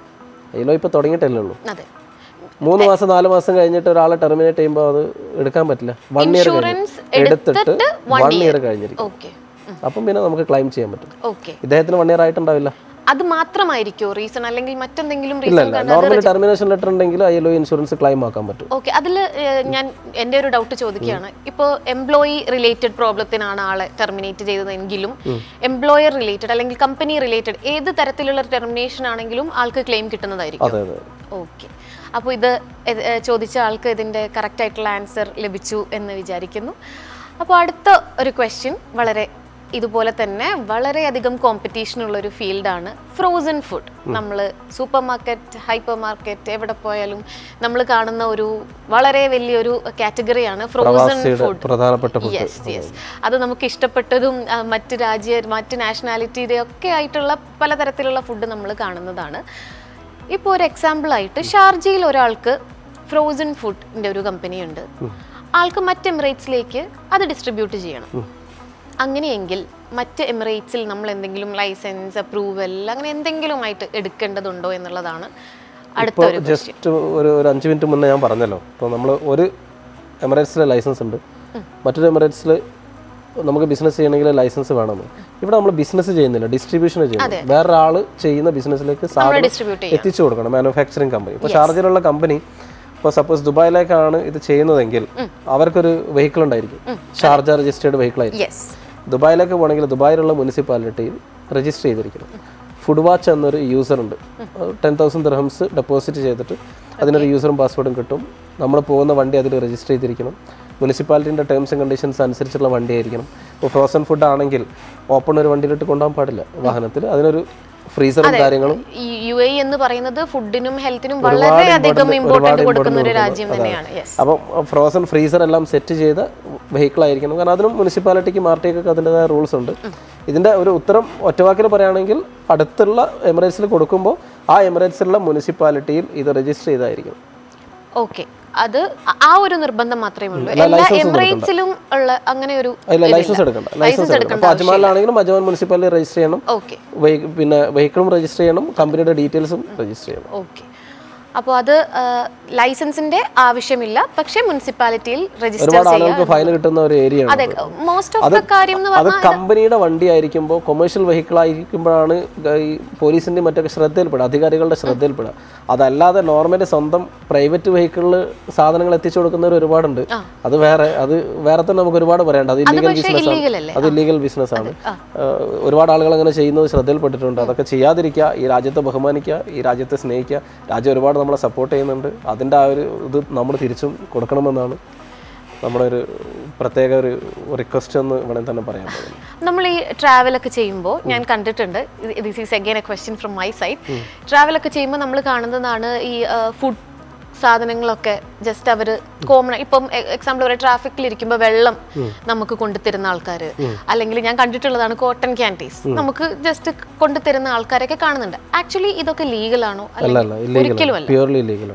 ഐ എൽ ഒ ഇപ്പോൾ തുടങ്ങിയിട്ടല്ലേ ഉള്ളൂ അതെ മൂന്ന് മാസം നാല് മാസം കഴിഞ്ഞിട്ട് ഒരാളെ ടെർമിനേറ്റ് ചെയ്യുമ്പോൾ അത് എടുക്കാൻ പറ്റില്ല വൺ ഇയർ ഇൻഷുറൻസ് എടുത്തിട്ട് എടുത്തിട്ട് വൺ ഇയർ കഴിഞ്ഞിരിക്കും ഓക്കെ അപ്പം പിന്നെ നമുക്ക് ക്ലെയിം ചെയ്യാൻ പറ്റും ഓക്കെ ഇദ്ദേഹത്തിന് വൺ ഇയർ ആയിട്ടുണ്ടാവില്ല അത് മാത്രമായിരിക്കോ റീസൺ അല്ലെങ്കിൽ മറ്റെന്തെങ്കിലും ഇല്ല റീസൺ ഇല്ല നോർമലി ടെർമിനേഷൻ ലെറ്റർ ഉണ്ടെങ്കിൽ I L O insurance claim ആക്കാൻ പറ്റും ഓക്കെ അതിൽ ഞാൻ എൻ്റെ ഒരു ഡൗട്ട് ചോദിക്കുകയാണ് ഇപ്പോൾ എംപ്ലോയി റിലേറ്റഡ് പ്രോബ്ലത്തിനാണ് ആളെ ടെർമിനേറ്റ് ചെയ്തതെങ്കിലും എംപ്ലോയർ റിലേറ്റഡ് അല്ലെങ്കിൽ കമ്പനി റിലേറ്റഡ് ഏത് തരത്തിലുള്ള ടെർമിനേഷൻ ആണെങ്കിലും ആൾക്ക് ക്ലെയിം കിട്ടുന്നതായിരിക്കും അതെ അതെ ഓക്കെ അപ്പോൾ ഇത് ഇത്, ഏ, ചോദിച്ച ആൾക്ക് ഇതിൻ്റെ കറക്റ്റ് ആയിട്ടുള്ള ആൻസർ ലഭിച്ചു എന്ന് വിചാരിക്കുന്നു അപ്പോൾ അടുത്ത ഒരു ക്വസ്റ്റ്യൻ വളരെ ഇതുപോലെ തന്നെ വളരെയധികം കോമ്പറ്റീഷൻ ഉള്ള ഒരു ഫീൽഡാണ് ഫ്രോസൺ ഫുഡ് നമ്മൾ സൂപ്പർ മാർക്കറ്റ് ഹൈപ്പർ മാർക്കറ്റ് എവിടെ പോയാലും നമ്മൾ കാണുന്ന ഒരു വളരെ വലിയൊരു കാറ്റഗറിയാണ് ഫ്രോസൺ പ്രവാസിയുടെ ഫുഡ് പ്രധാനപ്പെട്ട ഫുഡ് യെസ് യെസ് അത് നമുക്ക് ഇഷ്ടപ്പെട്ടതും ആ, മറ്റ് രാജ്യ മറ്റ് നാഷണാലിറ്റിയുടെ ഒക്കെ ആയിട്ടുള്ള പലതരത്തിലുള്ള ഫുഡ് നമ്മൾ കാണുന്നതാണ് ഇപ്പോൾ ഒരു എക്സാമ്പിൾ ആയിട്ട് ഷാർജയിൽ ഒരാൾക്ക് ഫ്രോസൺ ഫുഡിൻ്റെ ഒരു കമ്പനി ഉണ്ട് ആൾക്ക് മറ്റ് എമിറേറ്റ്സിലേക്ക് അത് ഡിസ്ട്രിബ്യൂട്ട് ചെയ്യണം അങ്ങനെയെങ്കിൽ മറ്റ് എമിറേറ്റ്സിൽ നമ്മൾ എന്തെങ്കിലും ലൈസൻസ് അപ്രൂവൽ അങ്ങനെ എന്തെങ്കിലും ആയിട്ട് എടുക്കേണ്ടതുണ്ടോ എന്നുള്ളതാണ് അടുത്ത ഇപ്പോൾ ഒരു ജസ്റ്റ് ഒരു ഒരു അഞ്ച് മിനിറ്റ് മുന്നേ ഞാൻ പറഞ്ഞല്ലോ ഇപ്പോൾ നമ്മൾ ഒരു എമിറേറ്റ്സിലെ ലൈസൻസ് ഉണ്ട് മറ്റൊരു എമിറേറ്റ്സിൽ നമുക്ക് ബിസിനസ് ചെയ്യണമെങ്കിൽ ലൈസൻസ് വേണമെന്ന് ഇവിടെ നമ്മൾ ബിസിനസ് ചെയ്യുന്നില്ല ഡിസ്ട്രിബ്യൂഷൻ ചെയ്യുന്നു വേറൊരാൾ ചെയ്യുന്ന ബിസിനസ്സിലേക്ക് സാധനം ഡിസ്ട്രിബ്യൂട്ട് ചെയ്യും എത്തിച്ചു കൊടുക്കണം മാനുഫാക്ചറിങ് കമ്പനി ഇപ്പോൾ ഷാർജയിലുള്ള കമ്പനി ഇപ്പോൾ സപ്പോസ് ദുബായിലേക്കാണ് ഇത് ചെയ്യുന്നതെങ്കിൽ അവർക്കൊരു വെഹിക്കിൾ ഉണ്ടായിരിക്കും ഷാർജ രജിസ്റ്റേർഡ് വെഹിക്കിൾ ആയിരിക്കും യെസ് ദുബായിലേക്ക് പോകണമെങ്കിൽ ദുബായിലുള്ള മുനിസിപ്പാലിറ്റിയിൽ രജിസ്റ്റർ ചെയ്തിരിക്കണം ഫുഡ് വാച്ച് എന്നൊരു യൂസർ ഉണ്ട് ടെൻ തൗസൻഡ് ദിർഹംസ് ഡെപ്പോസിറ്റ് ചെയ്തിട്ട് അതിനൊരു യൂസറും പാസ്വേഡും കിട്ടും നമ്മൾ പോകുന്ന വണ്ടി അതിൽ രജിസ്റ്റർ ചെയ്തിരിക്കണം മുനിസിപ്പാലിറ്റിൻ്റെ ടേംസ് ആൻഡ് കണ്ടീഷൻസ് അനുസരിച്ചുള്ള വണ്ടി ആയിരിക്കണം ഇപ്പോൾ ഫ്രോസൺ ഫുഡ് ആണെങ്കിൽ ഓപ്പൺ ഒരു വണ്ടിയിലിട്ട് കൊണ്ടുപോകാൻ പാടില്ല വാഹനത്തിൽ അതിനൊരു ഫ്രീസറും കാര്യങ്ങളും ഈ യു എ എന്ന് പറയുന്നത് ഫുഡിനും ഹെൽത്തിനും വളരെയധികം ഇമ്പോർട്ടന്റ് കൊടുക്കുന്ന ഒരു രാജ്യം തന്നെയാണ് യെസ് അപ്പം ഫ്രോസൺ ഫ്രീസർ എല്ലാം സെറ്റ് ചെയ്ത വെഹിക്കിൾ ആയിരിക്കണം കാരണം അതിനും മുനിസിപ്പാലിറ്റിക്ക് മാർട്ടിക്കൊക്കെ അതിൻ്റെതായ റൂൾസ് ഉണ്ട് ഇതിൻ്റെ ഒരു ഉത്തരം ഒറ്റവാക്കിൽ പറയുകയാണെങ്കിൽ അടുത്തുള്ള എമിറേറ്റ്സിൽ കൊടുക്കുമ്പോൾ ആ എമിറേറ്റ്സിലുള്ള മുനിസിപ്പാലിറ്റിയിൽ ഇത് രജിസ്റ്റർ ചെയ്തായിരിക്കും ഓക്കെ അത് ആ- ആ ഒരു നിർബന്ധം മാത്രമേ ഉള്ളൂ എല്ലാ എമിറേറ്റ്സിലും ഉള്ള അങ്ങനെ ഒരു അതില്ല ലൈസൻസ് എടുക്കണ്ട ലൈസൻസ് എടുക്കണം അപ്പോൾ അജ്മാലിലാണെങ്കിലും അജ്മാൻ മുനിസിപ്പാലിറ്റി രജിസ്റ്റർ ചെയ്യണം ഓക്കെ വെഹി- പിന്നെ വെഹിക്കിളും രജിസ്റ്റർ ചെയ്യണം കമ്പനിയുടെ ഡീറ്റെയിൽസും രജിസ്റ്റർ ചെയ്യണം ഓക്കെ അപ്പോൾ അത് ലൈസൻസിന്റെ ആവശ്യമില്ല പക്ഷേ മുനിസിപ്പാലിറ്റിയിൽ രജിസ്റ്റർ ഒരുപാട് ആളുകൾക്ക് ഫൈൻ കിട്ടുന്ന ഒരു ഏരിയ ആണ് അതെ മോസ്റ്റ് ഓഫ് ദ കാര്യം എന്ന് അത് കമ്പനിയുടെ വണ്ടി ആയിരിക്കുമ്പോൾ കൊമേഴ്ഷ്യൽ വെഹിക്കിൾ ആയിരിക്കുമ്പോഴാണ് ഈ പോലീസിന്റെ മറ്റൊക്കെ ശ്രദ്ധയിൽപ്പെടുക അധികാരികളുടെ ശ്രദ്ധയിൽപ്പെടുക അതല്ലാതെ നോർമലി സ്വന്തം പ്രൈവറ്റ് വെഹിക്കിളിൽ സാധനങ്ങൾ എത്തിച്ചു കൊടുക്കുന്നവർ ഒരുപാടുണ്ട് അത് വേറെ അത് വേറെ തന്നെ നമുക്ക് ഒരുപാട് പറയണ്ട അത് ഇല്ലീഗൽ പക്ഷേ ബിസിനസ് ഇല്ലീഗൽ അല്ലേ അത് ഇല്ലീഗൽ ബിസിനസ് ആണ് ഏഹ് ഒരുപാട് ആളുകൾ അങ്ങനെ ചെയ്യുന്നത് ശ്രദ്ധയിൽപ്പെട്ടിട്ടുണ്ട് അതൊക്കെ ചെയ്യാതിരിക്കുക ഈ രാജ്യത്തെ ബഹുമാനിക്കുക ഈ രാജ്യത്തെ സ്നേഹിക്കുക രാജ്യം ഒരുപാട് നമ്മളെ സപ്പോർട്ട് ചെയ്യുന്നുണ്ട് അതിൻ്റെ ആ ഒരു ഇത് നമ്മൾ തിരിച്ചും കൊടുക്കണമെന്നാണ് നമ്മുടെ ഒരു പ്രത്യേക ഒരു റിക്വസ്റ്റ് എന്ന് വേണമെങ്കിൽ തന്നെ പറയാൻ പോകുന്നത് നമ്മൾ ഈ ട്രാവലൊക്കെ ചെയ്യുമ്പോൾ ഞാൻ കണ്ടിട്ടുണ്ട് this is again a question from my side ട്രാവലൊക്കെ ചെയ്യുമ്പോൾ നമ്മൾ കാണുന്നതാണ് ഈ ഫുഡ് സാധനങ്ങളൊക്കെ ജസ്റ്റ് അവർ കോമൺ ഇപ്പം എക്സാമ്പിൾ പറയാം ട്രാഫിക്കിൽ ഇരിക്കുമ്പോൾ വെള്ളം നമുക്ക് കൊണ്ടുതരുന്ന ആൾക്കാർ അല്ലെങ്കിൽ ഞാൻ കണ്ടിട്ടുള്ളതാണ് കോട്ടൺ ക്യാൻറ്റീസ് നമുക്ക് ജസ്റ്റ് കൊണ്ടുതരുന്ന ആൾക്കാരൊക്കെ കാണുന്നുണ്ട് ആക്ച്വലി ഇതൊക്കെ ലീഗലാണോ അല്ല അല്ല ഒരിക്കലും ഇല്ലീഗലാണ് പ്യൂർലി ഇല്ലീഗലാണ്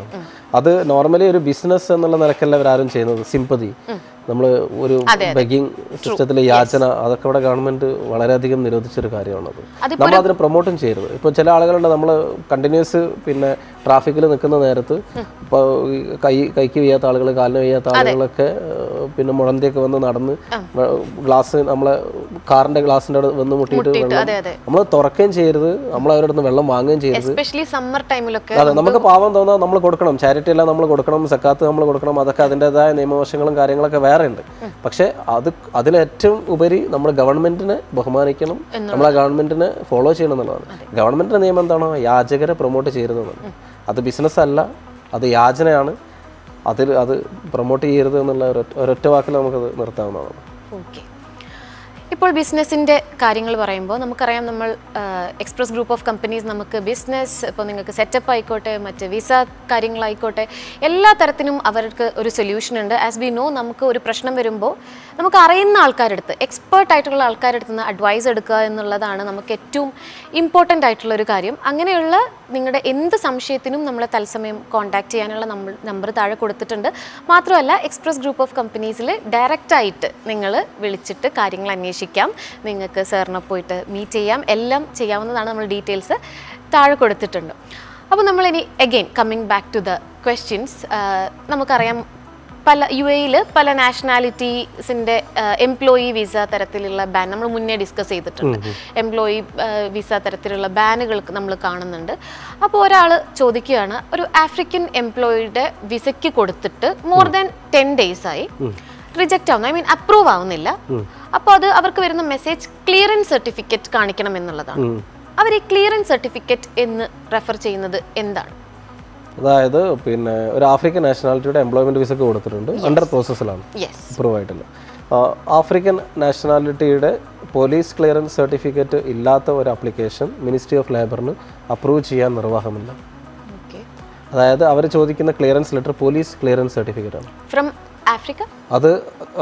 അത് നോർമലി ഒരു ബിസിനസ് എന്നുള്ള നിലക്കല്ല ഇവരാരും ചെയ്യുന്നത് സിമ്പതി നമ്മൾ ഒരു ബെഗിങ് സിസ്റ്റത്തിൽ യാചന അതൊക്കെ ഇവിടെ ഗവൺമെന്റ് വളരെയധികം നിരോധിച്ചൊരു കാര്യമാണത് നമ്മൾ അതിന് പ്രൊമോട്ടും ചെയ്യരുത് ഇപ്പോൾ ചില ആളുകളുണ്ട് നമ്മൾ കണ്ടിന്യൂസ് പിന്നെ ട്രാഫിക്കിൽ നിൽക്കുന്ന നേരത്ത് ഇപ്പോൾ ഈ കൈ കൈക്ക് വയ്യാത്ത ആളുകൾ കാലിന് വയ്യാത്ത ആളുകളൊക്കെ ഏഹ്, പിന്നെ മുഴന്തിയൊക്കെ വന്ന് നടന്ന് ഗ്ലാസ് നമ്മളെ കാറിന്റെ ഗ്ലാസിന്റെ അവിടെ വന്ന് മുട്ടിയിട്ട് വെള്ളം അതെ അതെ നമ്മൾ തുറക്കുകയും ചെയ്യരുത് നമ്മൾ അവരുടെ അടുത്ത് വെള്ളം വാങ്ങുകയും ചെയ്യരുത് എസ്പെഷ്യലി സമ്മർ ടൈമിലൊക്കെ അതെ നമുക്ക് പാവം തോന്നാൻ നമ്മൾ കൊടുക്കണം ചാരിറ്റി എല്ലാം നമ്മൾ കൊടുക്കണം സക്കാത്ത് നമ്മൾ കൊടുക്കണം അതൊക്കെ അതിൻ്റെതായ നിയമവശങ്ങളും കാര്യങ്ങളൊക്കെ വേറെ ഉണ്ട് പക്ഷേ അത് അതിലേറ്റവും ഉപരി നമ്മൾ ഗവൺമെന്റിനെ ബഹുമാനിക്കണം നമ്മൾ ആ ഗവൺമെന്റിനെ ഫോളോ ചെയ്യണം എന്നുള്ളതാണ് ഗവൺമെന്റിന്റെ നിയമം എന്താണോ യാചകരെ പ്രൊമോട്ട് ചെയ്യരുതെന്നാണ് അത് ബിസിനസ് അല്ല അത് യാചനയാണ് അതിൽ അത് പ്രൊമോട്ട് ചെയ്യരുത് എന്നുള്ള ഒരൊറ്റ- ഒരൊറ്റ വാക്കിൽ നമുക്കത് നിർത്താവുന്നതാണ് ഓക്കെ ഇപ്പോൾ ബിസിനസ്സിൻ്റെ കാര്യങ്ങൾ പറയുമ്പോൾ നമുക്കറിയാം നമ്മൾ എക്സ്പ്രസ് ഗ്രൂപ്പ് ഓഫ് കമ്പനീസ് നമുക്ക് ബിസിനസ് ഇപ്പോൾ നിങ്ങൾക്ക് സെറ്റപ്പ് ആയിക്കോട്ടെ മറ്റ് വിസ കാര്യങ്ങളായിക്കോട്ടെ എല്ലാ തരത്തിനും അവർക്ക് ഒരു സൊല്യൂഷൻ ഉണ്ട് ആസ് വി നോ നമുക്ക് ഒരു പ്രശ്നം വരുമ്പോൾ നമുക്ക് അറിയുന്ന ആൾക്കാരെടുത്ത് എക്സ്പേർട്ട് ആയിട്ടുള്ള ആൾക്കാരെടുത്ത് നിന്ന് അഡ്വൈസ് എടുക്കുക എന്നുള്ളതാണ് നമുക്ക് ഏറ്റവും ഇമ്പോർട്ടൻ്റ് ആയിട്ടുള്ള ഒരു കാര്യം അങ്ങനെയുള്ള നിങ്ങളുടെ എന്ത് സംശയത്തിനും നമ്മളെ തത്സമയം കോൺടാക്ട് ചെയ്യാനുള്ള നമ്മൾ നമ്പർ താഴെ കൊടുത്തിട്ടുണ്ട് മാത്രമല്ല എക്സ്പ്രസ് ഗ്രൂപ്പ് ഓഫ് കമ്പനീസിൽ ഡയറക്റ്റായിട്ട് നിങ്ങൾ വിളിച്ചിട്ട് കാര്യങ്ങൾ അന്വേഷിക്കാം നിങ്ങൾക്ക് സാറിനെ പോയിട്ട് മീറ്റ് ചെയ്യാം എല്ലാം ചെയ്യാവുന്നതാണ് നമ്മൾ ഡീറ്റെയിൽസ് താഴെ കൊടുത്തിട്ടുണ്ട് അപ്പോൾ നമ്മളിനി again coming back to the questions നമുക്കറിയാം പല യു എയിൽ പല നാഷണാലിറ്റീസിൻ്റെ എംപ്ലോയി വിസ തരത്തിലുള്ള ബാൻ നമ്മൾ മുന്നേ ഡിസ്കസ് ചെയ്തിട്ടുണ്ട് എംപ്ലോയി വിസ തരത്തിലുള്ള ബാനുകൾ നമ്മൾ കാണുന്നുണ്ട് അപ്പോൾ ഒരാൾ ചോദിക്കുകയാണ് ഒരു ആഫ്രിക്കൻ എംപ്ലോയിയുടെ വിസയ്ക്ക് കൊടുത്തിട്ട് മോർ ദാൻ ടെൻ ഡേയ്സ് ആയി റിജക്റ്റ് ആവുന്നു ഐ മീൻ അപ്രൂവ് ആവുന്നില്ല അപ്പോൾ അത് അവർക്ക് വരുന്ന മെസ്സേജ് ക്ലിയറൻസ് സർട്ടിഫിക്കറ്റ് കാണിക്കണം എന്നുള്ളതാണ് അവർ ഈ ക്ലിയറൻസ് സർട്ടിഫിക്കറ്റ് എന്ന് റെഫർ ചെയ്യുന്നത് എന്താണ് അതായത് പിന്നെ ഒരു ആഫ്രിക്കൻ നാഷണാലിറ്റിയുടെ എംപ്ലോയ്മെന്റ് വിസക്ക് കൊടുത്തിട്ടുണ്ട് അണ്ടർ പ്രോസസ്സിലാണ് യെസ് അപ്രൂവ് ആയിട്ടില്ല ആ, ആഫ്രിക്കൻ നാഷണാലിറ്റിയുടെ പോലീസ് ക്ലിയറൻസ് സർട്ടിഫിക്കറ്റ് ഇല്ലാത്ത ഒരു ആപ്ലിക്കേഷൻ മിനിസ്ട്രി ഓഫ് ലേബറിന് അപ്രൂവ് ചെയ്യാൻ നിർവാഹമില്ല ഓക്കെ അതായത് അവർ ചോദിക്കുന്ന clearance letter police clearance certificate ആണ് ഫ്രം ആഫ്രിക്ക അത്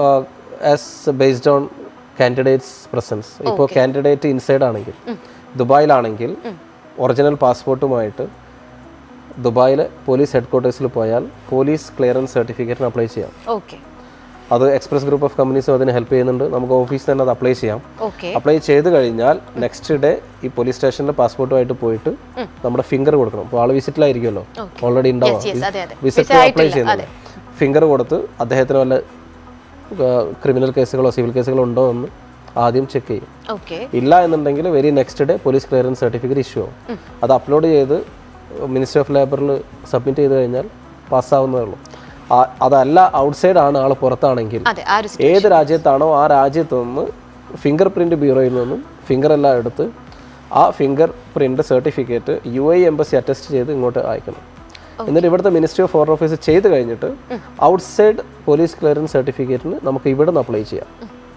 as based on candidates presence ഇപ്പോൾ കാൻഡിഡേറ്റ് ഇൻസൈഡ് ആണെങ്കിൽ ദുബായിലാണെങ്കിൽ ഒറിജിനൽ പാസ്പോർട്ടുമായിട്ട് ദുബായിലെ പോലീസ് ഹെഡ് ക്വാർട്ടേഴ്സിൽ പോയാൽ പോലീസ് ക്ലിയറൻസ് സർട്ടിഫിക്കറ്റിന് അപ്ലൈ ചെയ്യാം ഓക്കെ അത് എക്സ്പ്രസ് ഗ്രൂപ്പ് ഓഫ് കമ്പനീസും അതിന് ഹെൽപ്പ് ചെയ്യുന്നുണ്ട് നമുക്ക് ഓഫീസിൽ തന്നെ അത് അപ്ലൈ ചെയ്യാം ഓക്കെ അപ്ലൈ ചെയ്ത് കഴിഞ്ഞാൽ നെക്സ്റ്റ് ഡേ ഈ പോലീസ് സ്റ്റേഷനിൽ പാസ്പോർട്ടുമായിട്ട് പോയിട്ട് നമ്മുടെ ഫിംഗർ കൊടുക്കണം അപ്പോൾ ആൾ വിസിറ്റിലായിരിക്കുമല്ലോ ഓൾറെഡി ഉണ്ടാവും യെസ് അതെ അതെ വിസിറ്റ് അപ്ലൈ ചെയ്യുന്നത് ഫിംഗർ കൊടുത്ത് അദ്ദേഹത്തിന് വല്ല ക്രിമിനൽ കേസുകളോ സിവിൽ കേസുകളോ ഉണ്ടോ എന്ന് ആദ്യം ചെക്ക് ചെയ്യും ഓക്കെ ഇല്ല എന്നുണ്ടെങ്കിൽ very next day police clearance certificate issue ആവും അത് അപ്ലോഡ് ചെയ്ത് മിനിസ്ട്രി ഓഫ് ലേബറിൽ സബ്മിറ്റ് ചെയ്ത് കഴിഞ്ഞാൽ പാസ്സാവുന്നതേ ഉള്ളൂ ആ- അതല്ല ഔട്ട്സൈഡ് ആണ് ആൾ പുറത്താണെങ്കിൽ അതെ ആ ഒരു ഏത് രാജ്യത്താണോ ആ രാജ്യത്ത് നിന്ന് ഫിംഗർ പ്രിന്റ് ബ്യൂറോയിൽ നിന്നും ഫിംഗർ എല്ലാം എടുത്ത് ആ fingerprint certificate U I embassy attest ചെയ്ത് ഇങ്ങോട്ട് അയക്കണം എന്നിട്ട് ഇവിടുത്തെ മിനിസ്ട്രി ഓഫ് ഫോറിൻ ഓഫീസ് ചെയ്ത് കഴിഞ്ഞിട്ട് ഔട്ട്സൈഡ് പോലീസ് ക്ലിയറൻസ് സർട്ടിഫിക്കറ്റിന് നമുക്ക് ഇവിടെ നിന്ന് അപ്ലൈ ചെയ്യാം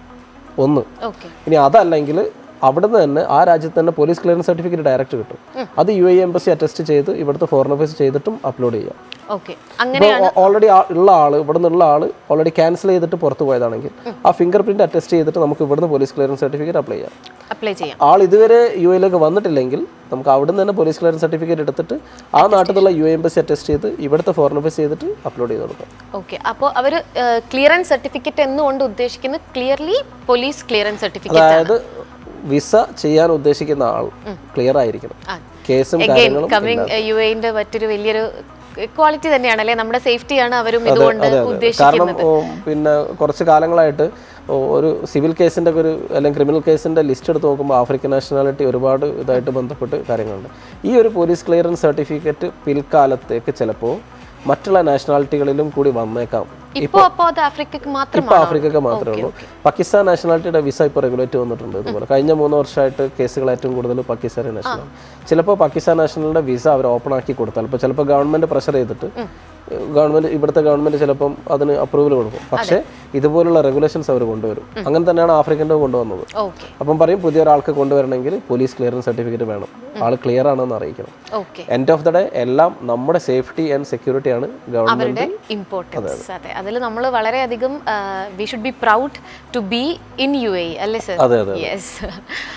ഒന്ന് ഓക്കെ ഇനി അതല്ലെങ്കിൽ അവിടുന്ന് തന്നെ ആ രാജ്യത്ത് തന്നെ പോലീസ് ക്ലിയറൻസ് സർട്ടിഫിക്കറ്റ് ഡയറക്റ്റ് കിട്ടും അത് യു ഐ എംബസി അറ്റസ്റ്റ് ചെയ്ത് ഇവിടുത്തെ ഫോറിൻ ഓഫീസ് ചെയ്തിട്ടും അപ്ലോഡ് ചെയ്യാം ഓക്കെ അങ്ങനെ ഇപ്പോൾ ഓൾറെഡി ഉള്ള ആള് ഇവിടെ നിന്നുള്ള ആള് ഓൾറെഡി ക്യാൻസൽ ചെയ്തിട്ട് പുറത്ത് പോയതാണെങ്കിൽ ആ ഫിംഗർ പ്രിന്റ് അറ്റസ്റ്റ് ചെയ്തിട്ട് നമുക്ക് ഇവിടുന്ന് പോലീസ് ക്ലിയറൻസ് സർട്ടിഫിക്കറ്റ് അപ്ലൈ ചെയ്യാം അപ്ലൈ ചെയ്യാം ആൾ ഇതുവരെ യു എയിലേക്ക് വന്നിട്ടില്ലെങ്കിൽ നമുക്ക് അവിടുന്ന് തന്നെ പോലീസ് ക്ലിയറൻസ് സർട്ടിഫിക്കറ്റ് എടുത്തിട്ട് ആ നാട്ടിൽ നിന്നുള്ള യു എംബസി അറ്റസ്റ്റ് ചെയ്ത് ഇവിടുത്തെ ഫോറിൻ ഓഫീസ് ചെയ്തിട്ട് അപ്ലോഡ് ചെയ്ത് കൊടുക്കാം ഓക്കെ അപ്പോൾ അവർ ക്ലിയറൻസ് സർട്ടിഫിക്കറ്റ് എന്നുകൊണ്ട് ഉദ്ദേശിക്കുന്നത് ക്ലിയർലി പോലീസ് ക്ലിയറൻസ് സർട്ടിഫിക്കറ്റ് അതായത് വിസ ചെയ്യാൻ ഉദ്ദേശിക്കുന്ന ആൾ ക്ലിയർ ആയിരിക്കണം ആ. കേസും അഗൈൻ കാര്യങ്ങളും കമ്മിങ് യു എന്റെ മറ്റൊരു വലിയൊരു ക്വാളിറ്റി തന്നെയാണ് അല്ലേ നമ്മുടെ സേഫ്റ്റിയാണ് അവരും ഇതുകൊണ്ട് അതെ, അതെ. കാരണം ഉദ്ദേശിക്കുന്നത് ഓ, പിന്നെ കുറച്ച് കാലങ്ങളായിട്ട് ഓ, ഒരു സിവിൽ കേസിന്റെ ഒക്കെ ഒരു അല്ലെങ്കിൽ ക്രിമിനൽ കേസിന്റെ ലിസ്റ്റ് എടുത്ത് നോക്കുമ്പോൾ ആഫ്രിക്കൻ നാഷണാലിറ്റി ഒരുപാട് ഇതായിട്ട് ബന്ധപ്പെട്ട് കാര്യങ്ങളുണ്ട് ഈ ഒരു പോലീസ് ക്ലിയറൻസ് സർട്ടിഫിക്കറ്റ് പിൽക്കാലത്തേക്ക് ചിലപ്പോൾ മറ്റുള്ള നാഷണാലിറ്റികളിലും കൂടി വന്നേക്കാം ഇപ്പോ അപ്പോ അത് ആഫ്രിക്കക്ക് ഇപ്പൊ മാത്രമാണ് ആഫ്രിക്കക്ക് മാത്രമേ ഉള്ളൂ പാകിസ്ഥാൻ നാഷണാലിറ്റിയുടെ വിസ ഇപ്പോൾ റെഗുലേറ്റ് വന്നിട്ടുണ്ട് ഇതുപോലെ കഴിഞ്ഞ മൂന്ന് വർഷമായിട്ട് കേസുകൾ ഏറ്റവും കൂടുതൽ പാകിസ്ഥാനി നാഷണൽ ചിലപ്പോൾ പാകിസ്ഥാൻ നാഷണലിന്റെ വിസ അവർ ഓപ്പൺ ആക്കി കൊടുത്താൽ ഇപ്പോൾ ചിലപ്പോൾ ഗവൺമെന്റ് പ്രഷർ ചെയ്തിട്ട് ഗവൺമെന്റ് ഇവിടുത്തെ ഗവൺമെന്റ് ചിലപ്പം അതിന് അപ്രൂവൽ കൊടുക്കും പക്ഷേ ഇതുപോലുള്ള റെഗുലേഷൻസ് അവർ കൊണ്ടുവരും അങ്ങനെ തന്നെയാണ് ആഫ്രിക്കൻ്റെ കൊണ്ടുവന്നത് ഓക്കെ അപ്പം പറയും പുതിയ ഒരാൾക്ക് കൊണ്ടുവരണമെങ്കിൽ പോലീസ് ക്ലിയറൻസ് സർട്ടിഫിക്കറ്റ് വേണം ആൾ ക്ലിയർ ആണെന്ന് അറിയിക്കണം okay end of the day എല്ലാം നമ്മുടെ സേഫ്റ്റി ആൻഡ് സെക്യൂരിറ്റി ആണ് ഗവൺമെന്റ് അവരുടെ ഇമ്പോർട്ടൻസ് അതെ അതിൽ നമ്മൾ വളരെയധികം we should be proud to be in U A അല്ലേ സർ അതെ അതെ യെസ്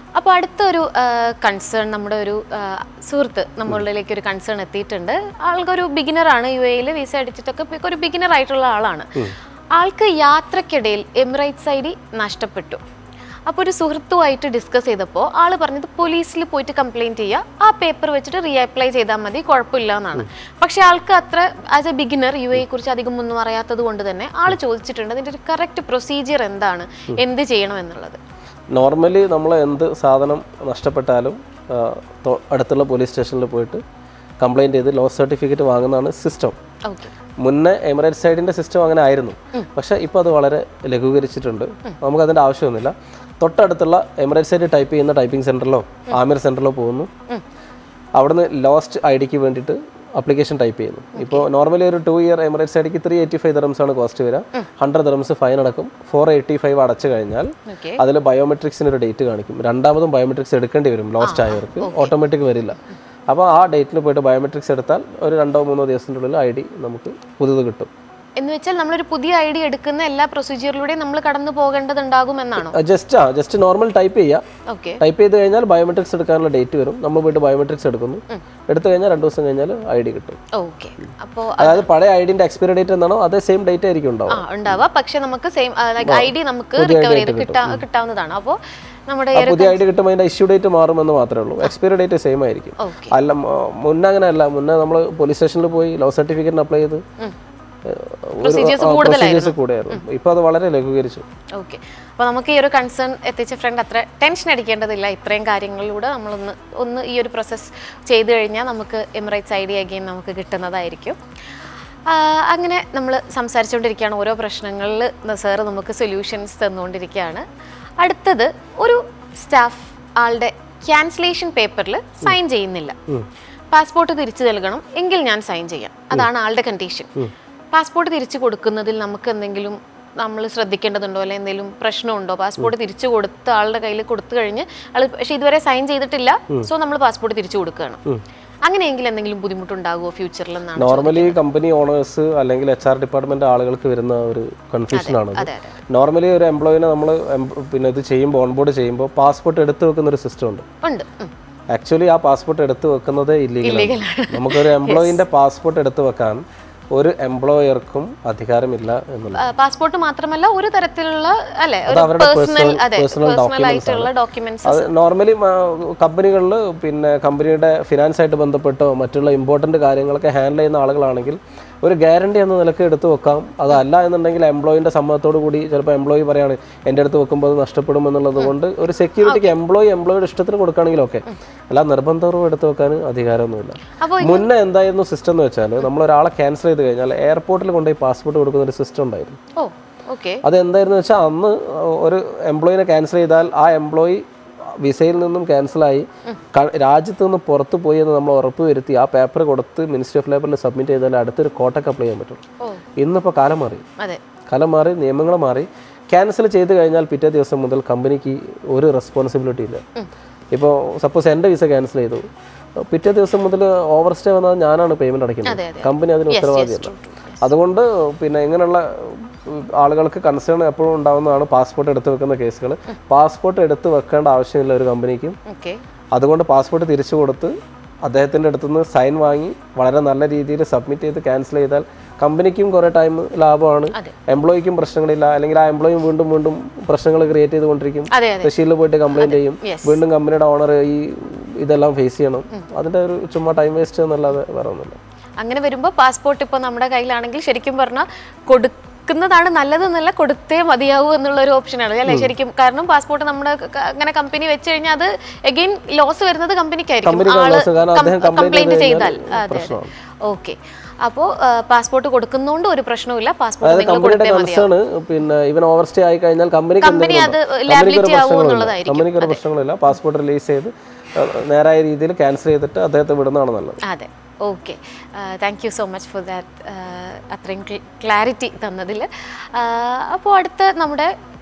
അപ്പോൾ അടുത്തൊരു കൺസേൺ നമ്മുടെ ഒരു ആ, സുഹൃത്ത് നമ്മളിലേക്ക് ഒരു കൺസേൺ എത്തിയിട്ടുണ്ട് ആൾക്കൊരു ബിഗിനറാണ് യു എയിൽ വിസ അടിച്ചിട്ടൊക്കെ ഇപ്പൊ ഒരു ബിഗിനർ ആയിട്ടുള്ള ആളാണ് ആൾക്ക് യാത്രക്കിടയിൽ എമിറേറ്റ്സ് ഐ ഡി നഷ്ടപ്പെട്ടു അപ്പോൾ ഒരു സുഹൃത്തുമായിട്ട് ഡിസ്കസ് ചെയ്തപ്പോൾ ആൾ പറഞ്ഞത് പോലീസിൽ പോയിട്ട് കംപ്ലൈൻറ്റ് ചെയ്യുക ആ പേപ്പർ വെച്ചിട്ട് റീ അപ്ലൈ ചെയ്താൽ മതി കുഴപ്പമില്ല എന്നാണ് പക്ഷേ ആൾക്ക് അത്ര ആസ് എ ബിഗിനർ യു എയെ കുറിച്ച് അധികം ഒന്നും അറിയാത്തത് കൊണ്ട് തന്നെ ആൾ ചോദിച്ചിട്ടുണ്ട് അതിൻ്റെ ഒരു കറക്റ്റ് പ്രൊസീജിയർ എന്താണ് എന്ത് ചെയ്യണം എന്നുള്ളത് നോർമലി നമ്മൾ എന്ത് സാധനം നഷ്ടപ്പെട്ടാലും ആ, തൊ- അടുത്തുള്ള പോലീസ് സ്റ്റേഷനിൽ പോയിട്ട് കംപ്ലൈൻറ്റ് ചെയ്ത് ലോസ് സർട്ടിഫിക്കറ്റ് വാങ്ങുന്നതാണ് സിസ്റ്റം ഓക്കെ മുന്നേ എമിറേറ്റ് സൈഡിൻ്റെ സിസ്റ്റം അങ്ങനെ ആയിരുന്നു പക്ഷേ ഇപ്പോൾ അത് വളരെ ലഘൂകരിച്ചിട്ടുണ്ട് നമുക്ക് അതിൻ്റെ ആവശ്യമൊന്നുമില്ല തൊട്ടടുത്തുള്ള എമിറേറ്റ് സൈഡ് ടൈപ്പ് ചെയ്യുന്ന ടൈപ്പിംഗ് സെൻറ്ററിലോ ആമിർ സെൻറ്ററിലോ പോകുന്നു അവിടുന്ന് ലോസ്റ്റ് ഐ ഡിക്ക് വേണ്ടിയിട്ട് അപ്ലിക്കേഷൻ ടൈപ്പ് ചെയ്യുന്നു ഇപ്പോൾ നോർമലി ഒരു ടു ഇയർ എമിറേറ്റ്സ് ഐ ഡിക്ക് ത്രീ എയ്റ്റി ഫൈവ് ദറംസ് ആണ് കോസ്റ്റ് വരിക ഹൺഡ്രഡ് ദറംസ് ഫൈൻ അടക്കും ഫോർ എയ്റ്റി ഫൈവ് അടച്ചു കഴിഞ്ഞാൽ ഓക്കെ അതിൽ ബയോമെട്രിക്സിന് ഒരു ഡേറ്റ് കാണിക്കും രണ്ടാമതും ബയോമെട്രിക്സ് എടുക്കേണ്ടി വരും ലോസ്റ്റ് ആയവർക്ക് ഓട്ടോമാറ്റിക് വരില്ല അപ്പോൾ ആ ഡേറ്റിൽ പോയിട്ട് ബയോമെട്രിക്സ് എടുത്താൽ ഒരു രണ്ടോ മൂന്നോ ദിവസത്തിൻ്റെ ഉള്ളിൽ ഐ ഡി നമുക്ക് പുതിയത് കിട്ടും എന്ന് വെച്ചാൽ നമ്മളൊരു പുതിയ ഐ ഡി എടുക്കുന്ന എല്ലാ പ്രൊസീജിയറിലൂടെയും നമ്മൾ കടന്നു പോകേണ്ടതുണ്ടാകും എന്നാണോ ജസ്റ്റ് ആ ജസ്റ്റ് നോർമൽ ടൈപ്പ് ചെയ്യുക ഓക്കെ ടൈപ്പ് ചെയ്ത് കഴിഞ്ഞാൽ ബയോമെട്രിക്സ് എടുക്കാനുള്ള ഡേറ്റ് വരും നമ്മൾ പോയിട്ട് ബയോമെട്രിക്സ് എടുക്കുന്നു എടുത്തു കഴിഞ്ഞാൽ രണ്ട് ദിവസം കഴിഞ്ഞാൽ ഐ ഡി കിട്ടും ഓക്കെ അപ്പോൾ അതായത് പഴയ ഐഡിന്റെ എക്സ്പയറി ഡേറ്റ് എന്താണോ അതേ സെയിം ഡേറ്റ് ആയിരിക്കും ഉണ്ടാവും ആ ഉണ്ടാവുക പക്ഷെ നമുക്ക് സെയിം ലൈക്ക് ഐ ഡി നമുക്ക് റിക്കവർ ചെയ്ത് കിട്ടാ കിട്ടാവുന്നതാണ് അപ്പോൾ നമ്മുടെ ആ പുതിയ ഐ ഡി കിട്ടുമ്പോൾ അതിന്റെ ഇഷ്യൂ ഡേറ്റ് മാറുമെന്ന് മാത്രമേ ഉള്ളൂ എക്സ്പയറി ഡേറ്റ് സെയിം ആയിരിക്കും ഓക്കെ അല്ല മ- മുന്നേ അങ്ങനെയല്ല മുന്നേ നമ്മൾ പോലീസ് സ്റ്റേഷനിൽ പോയി ലോ സർട്ടിഫിക്കറ്റിന് അപ്ലൈ ചെയ്ത് Procedures കൂടുതലായിരുന്നു. പ്രൊസീജിയേഴ്സ് കൂടെയായിരുന്നു ഇപ്പോൾ അത് വളരെ ലഘൂകരിച്ചു ഓക്കെ അപ്പോൾ നമുക്ക് ഈ ഒരു കൺസേൺ എത്തിച്ച ഫ്രണ്ട് അത്ര ടെൻഷൻ അടിക്കേണ്ടതില്ല ഇത്രയും കാര്യങ്ങളിലൂടെ നമ്മളൊന്ന് ഒന്ന് ഈ ഒരു പ്രോസസ്സ് ചെയ്തു കഴിഞ്ഞാൽ നമുക്ക് എമിറേറ്റ്സ് ഐ ഡി അഗെയിൻ നമുക്ക് കിട്ടുന്നതായിരിക്കും ആ, അങ്ങനെ നമ്മൾ സംസാരിച്ചുകൊണ്ടിരിക്കുകയാണ് ഓരോ പ്രശ്നങ്ങളിൽ സാറ് നമുക്ക് സൊല്യൂഷൻസ് തന്നുകൊണ്ടിരിക്കുകയാണ് അടുത്തത് ഒരു സ്റ്റാഫ് ആളുടെ ക്യാൻസലേഷൻ പേപ്പറിൽ സൈൻ ചെയ്യുന്നില്ല പാസ്പോർട്ട് തിരിച്ചു നൽകണം എങ്കിൽ ഞാൻ സൈൻ ചെയ്യാം അതാണ് ആളുടെ കണ്ടീഷൻ പാസ്പോർട്ട് തിരിച്ചു കൊടുക്കുന്നതിൽ നമുക്ക് എന്തെങ്കിലും നമ്മൾ ശ്രദ്ധിക്കേണ്ടതുണ്ടോ അല്ലെങ്കിൽ എന്തെങ്കിലും പ്രശ്നമുണ്ടോ പാസ്പോർട്ട് തിരിച്ചു കൊടുത്ത ആളുടെ കയ്യിൽ കൊടുത്തു കഴിഞ്ഞ് ആൾ പക്ഷേ ഇതുവരെ സൈൻ ചെയ്തിട്ടില്ല സോ നമ്മൾ പാസ്പോർട്ട് തിരിച്ചു കൊടുക്കുകയാണ് അങ്ങനെയെങ്കിൽ എന്തെങ്കിലും ബുദ്ധിമുട്ടുണ്ടാകുമോ ഫ്യൂച്ചറിൽ എന്നാണ് നോർമലി കമ്പനി ഓണേഴ്സ് അല്ലെങ്കിൽ എച്ച് ആർ ഡിപ്പാർട്ട്മെന്റ് ആളുകൾക്ക് വരുന്ന ഒരു കൺഫ്യൂഷൻ ആണ് അതെ അതെ നോർമലി ഒരു എംപ്ലോയിനെ നമ്മൾ പിന്നെ ഇത് ചെയ്യുമ്പോൾ ഓൺബോർഡ് ചെയ്യുമ്പോൾ പാസ്പോർട്ട് എടുത്തു വെക്കുന്ന ഒരു സിസ്റ്റം ഉണ്ട് ഉണ്ട് ഉം. ആക്ച്വലി ആ പാസ്പോർട്ട് എടുത്തു വെക്കുന്നത് ഇല്ലീഗലാണ് Illegal ആണ്. നമുക്കൊരു എംപ്ലോയിന്റെ പാസ്പോർട്ട് എടുത്തു വെക്കാൻ ഒരു എംപ്ലോയർക്കും അധികാരമില്ല എന്നുള്ളത് ആ, പാസ്പോർട്ട് മാത്രമല്ല ഒരു തരത്തിലുള്ള അല്ലെ അത് ഒരു അവരുടെ പേഴ്സണൽ personal- അതെ personal പേഴ്സണൽ documents ആയിട്ടുള്ള ഡോക്യുമെന്റ്സ് അത് നോർമലി കമ്പനികളിൽ പിന്നെ കമ്പനിയുടെ ഫിനാൻസ് ആയിട്ട് ബന്ധപ്പെട്ടോ മറ്റുള്ള ഇമ്പോർട്ടൻ്റ് കാര്യങ്ങളൊക്കെ ഹാൻഡിൽ ചെയ്യുന്ന ആളുകളാണെങ്കിൽ ഒരു ഗ്യാരണ്ടി എന്ന നിലക്ക് എടുത്തു വെക്കാം അതല്ല എന്നുണ്ടെങ്കിൽ എംപ്ലോയിൻ്റെ സമ്മതത്തോടു കൂടി ചിലപ്പോൾ എംപ്ലോയി പറയാണ് എൻ്റെ അടുത്ത് വെക്കുമ്പോൾ അത് നഷ്ടപ്പെടും എന്നുള്ളത് കൊണ്ട് ഒരു സെക്യൂരിറ്റിക്ക് എംപ്ലോയി എംപ്ലോയിയുടെ ഇഷ്ടത്തിന് കൊടുക്കുകയാണെങ്കിൽ ഓക്കെ അല്ല നിർബന്ധപൂർവ്വം എടുത്തു വെക്കാൻ അധികാരമൊന്നുമില്ല അപ്പോൾ മുന്നേ എന്തായിരുന്നു സിസ്റ്റം എന്ന് വെച്ചാൽ നമ്മൾ ഒരാളെ ക്യാൻസൽ ചെയ്ത് കഴിഞ്ഞാൽ എയർപോർട്ടിൽ കൊണ്ടുപോയി പാസ്പോർട്ട് കൊടുക്കുന്ന ഒരു സിസ്റ്റം ഉണ്ടായിരുന്നു ഓ ഓക്കെ അത് എന്തായിരുന്നു വെച്ചാൽ അന്ന് ഒരു എംപ്ലോയിനെ ക്യാൻസൽ ചെയ്താൽ ആ എംപ്ലോയി വിസയിൽ നിന്നും ക്യാൻസലായി ക- രാജ്യത്ത് നിന്ന് പുറത്ത് പോയി എന്ന് നമ്മൾ ഉറപ്പ് വരുത്തി ആ പേപ്പർ കൊടുത്ത് മിനിസ്ട്രി ഓഫ് ലേബറിൽ സബ്മിറ്റ് ചെയ്താൽ അടുത്തൊരു കോട്ടക്ക് അപ്ലൈ ചെയ്യാൻ പറ്റും ഓ ഇന്നിപ്പോൾ കാലം മാറി അതെ കാലം മാറി നിയമങ്ങൾ മാറി ക്യാൻസൽ ചെയ്ത് കഴിഞ്ഞാൽ പിറ്റേ ദിവസം മുതൽ കമ്പനിക്ക് ഒരു റെസ്പോൺസിബിലിറ്റി ഇല്ല ഇപ്പോൾ സപ്പോസ് എൻ്റെ വിസ ക്യാൻസൽ ചെയ്തു പിറ്റേ ദിവസം മുതൽ ഓവർ സ്റ്റേ വന്നാൽ ഞാനാണ് പേയ്മെൻറ്റ് അതെ, അടയ്ക്കുന്നത് അതെ. കമ്പനി അതിന് ഉത്തരവാദിയല്ല അതുകൊണ്ട് പിന്നെ ഇങ്ങനെയുള്ള ഉം, ആളുകൾക്ക് കൺസേൺ എപ്പോഴും ഉണ്ടാവുന്നതാണ് പാസ്പോർട്ട് എടുത്തു വെക്കുന്ന കേസുകൾ പാസ്പോർട്ട് എടുത്തു വെക്കേണ്ട ആവശ്യമില്ല ഒരു കമ്പനിക്കും ഓക്കെ അതുകൊണ്ട് പാസ്പോർട്ട് തിരിച്ചു കൊടുത്ത് അദ്ദേഹത്തിൻ്റെ അടുത്തുനിന്ന് സൈൻ വാങ്ങി വളരെ നല്ല രീതിയിൽ സബ്മിറ്റ് ചെയ്ത് ക്യാൻസൽ ചെയ്താൽ കമ്പനിക്കും കുറേ ടൈം ലാഭമാണ് അതെ. എംപ്ലോയിക്കും പ്രശ്നങ്ങളില്ല അല്ലെങ്കിൽ ആ എംപ്ലോയി വീണ്ടും വീണ്ടും പ്രശ്നങ്ങൾ ക്രിയേറ്റ് ചെയ്തുകൊണ്ടിരിക്കും അതെ അതെ തഹസീലിൽ പോയിട്ട് കംപ്ലൈൻറ്റ് ചെയ്യും Yes. വീണ്ടും കമ്പനിയുടെ ഓണർ ഈ ഇതെല്ലാം ഫേസ് ചെയ്യണം അതിൻ്റെ ഒരു ചുമ്മാ ടൈം വേസ്റ്റ് എന്നല്ലാതെ വേറെ ഒന്നുമില്ല അങ്ങനെ വരുമ്പോൾ പാസ്പോർട്ട് ഇപ്പോൾ നമ്മുടെ കയ്യിലാണെങ്കിൽ ശരിക്കും പറഞ്ഞാൽ കൊടുക്കുന്നതാണ് നല്ലതെന്നല്ല കൊടുത്തേ മതിയാവൂ എന്നുള്ള ഒരു ഓപ്ഷനാണ് അല്ലേ ശരിക്കും കാരണം പാസ്പോർട്ട് നമ്മുടെ ക- അങ്ങനെ കമ്പനി വെച്ച് കഴിഞ്ഞാൽ അത് എഗെയിൻ ലോസ് വരുന്നത് കമ്പനിക്കായിരിക്കും കമ്പനിക്കാണ് ആള് loss. കാരണം അദ്ദേഹം complaint കംപ്ലൈന്റ് ചെയ്ത് ചെയ്താൽ കഴിഞ്ഞാൽ അതെ പ്രശ്നമാണ്. ഓക്കെ അപ്പോൾ പാസ്പോർട്ട് കൊടുക്കുന്നതുകൊണ്ട് ഒരു പ്രശ്നവുമില്ല പാസ്പോർട്ട് അതായത് നിങ്ങൾ കമ്പനിയുടെ കൊടുത്തേ മതിയാവും കൺസേൺ പിന്നെ ഇവൻ ഓവർ സ്റ്റേ ആയി കഴിഞ്ഞാൽ കമ്പനിക്ക് കമ്പനി എന്തെങ്കിലും അത് ഉണ്ടോ? liability കമ്പനിക്ക് ഒരു ആവുമോ പ്രശ്നങ്ങളില്ല. എന്നുള്ളതായിരിക്കും. കമ്പനിക്ക് ഒരു പ്രശ്നങ്ങളില്ല പാസ്പോർട്ട് റിലീസ് ചെയ്ത് ഏഹ്, നേരായ രീതിയിൽ ക്യാൻസൽ ചെയ്തിട്ട് അദ്ദേഹത്തെ വിടുന്നതാണ് നല്ലത് അതെ okay thank you so much for that അത്രയും ക്ലാരിറ്റി തന്നതിൽ അപ്പോൾ അടുത്ത നമ്മുടെ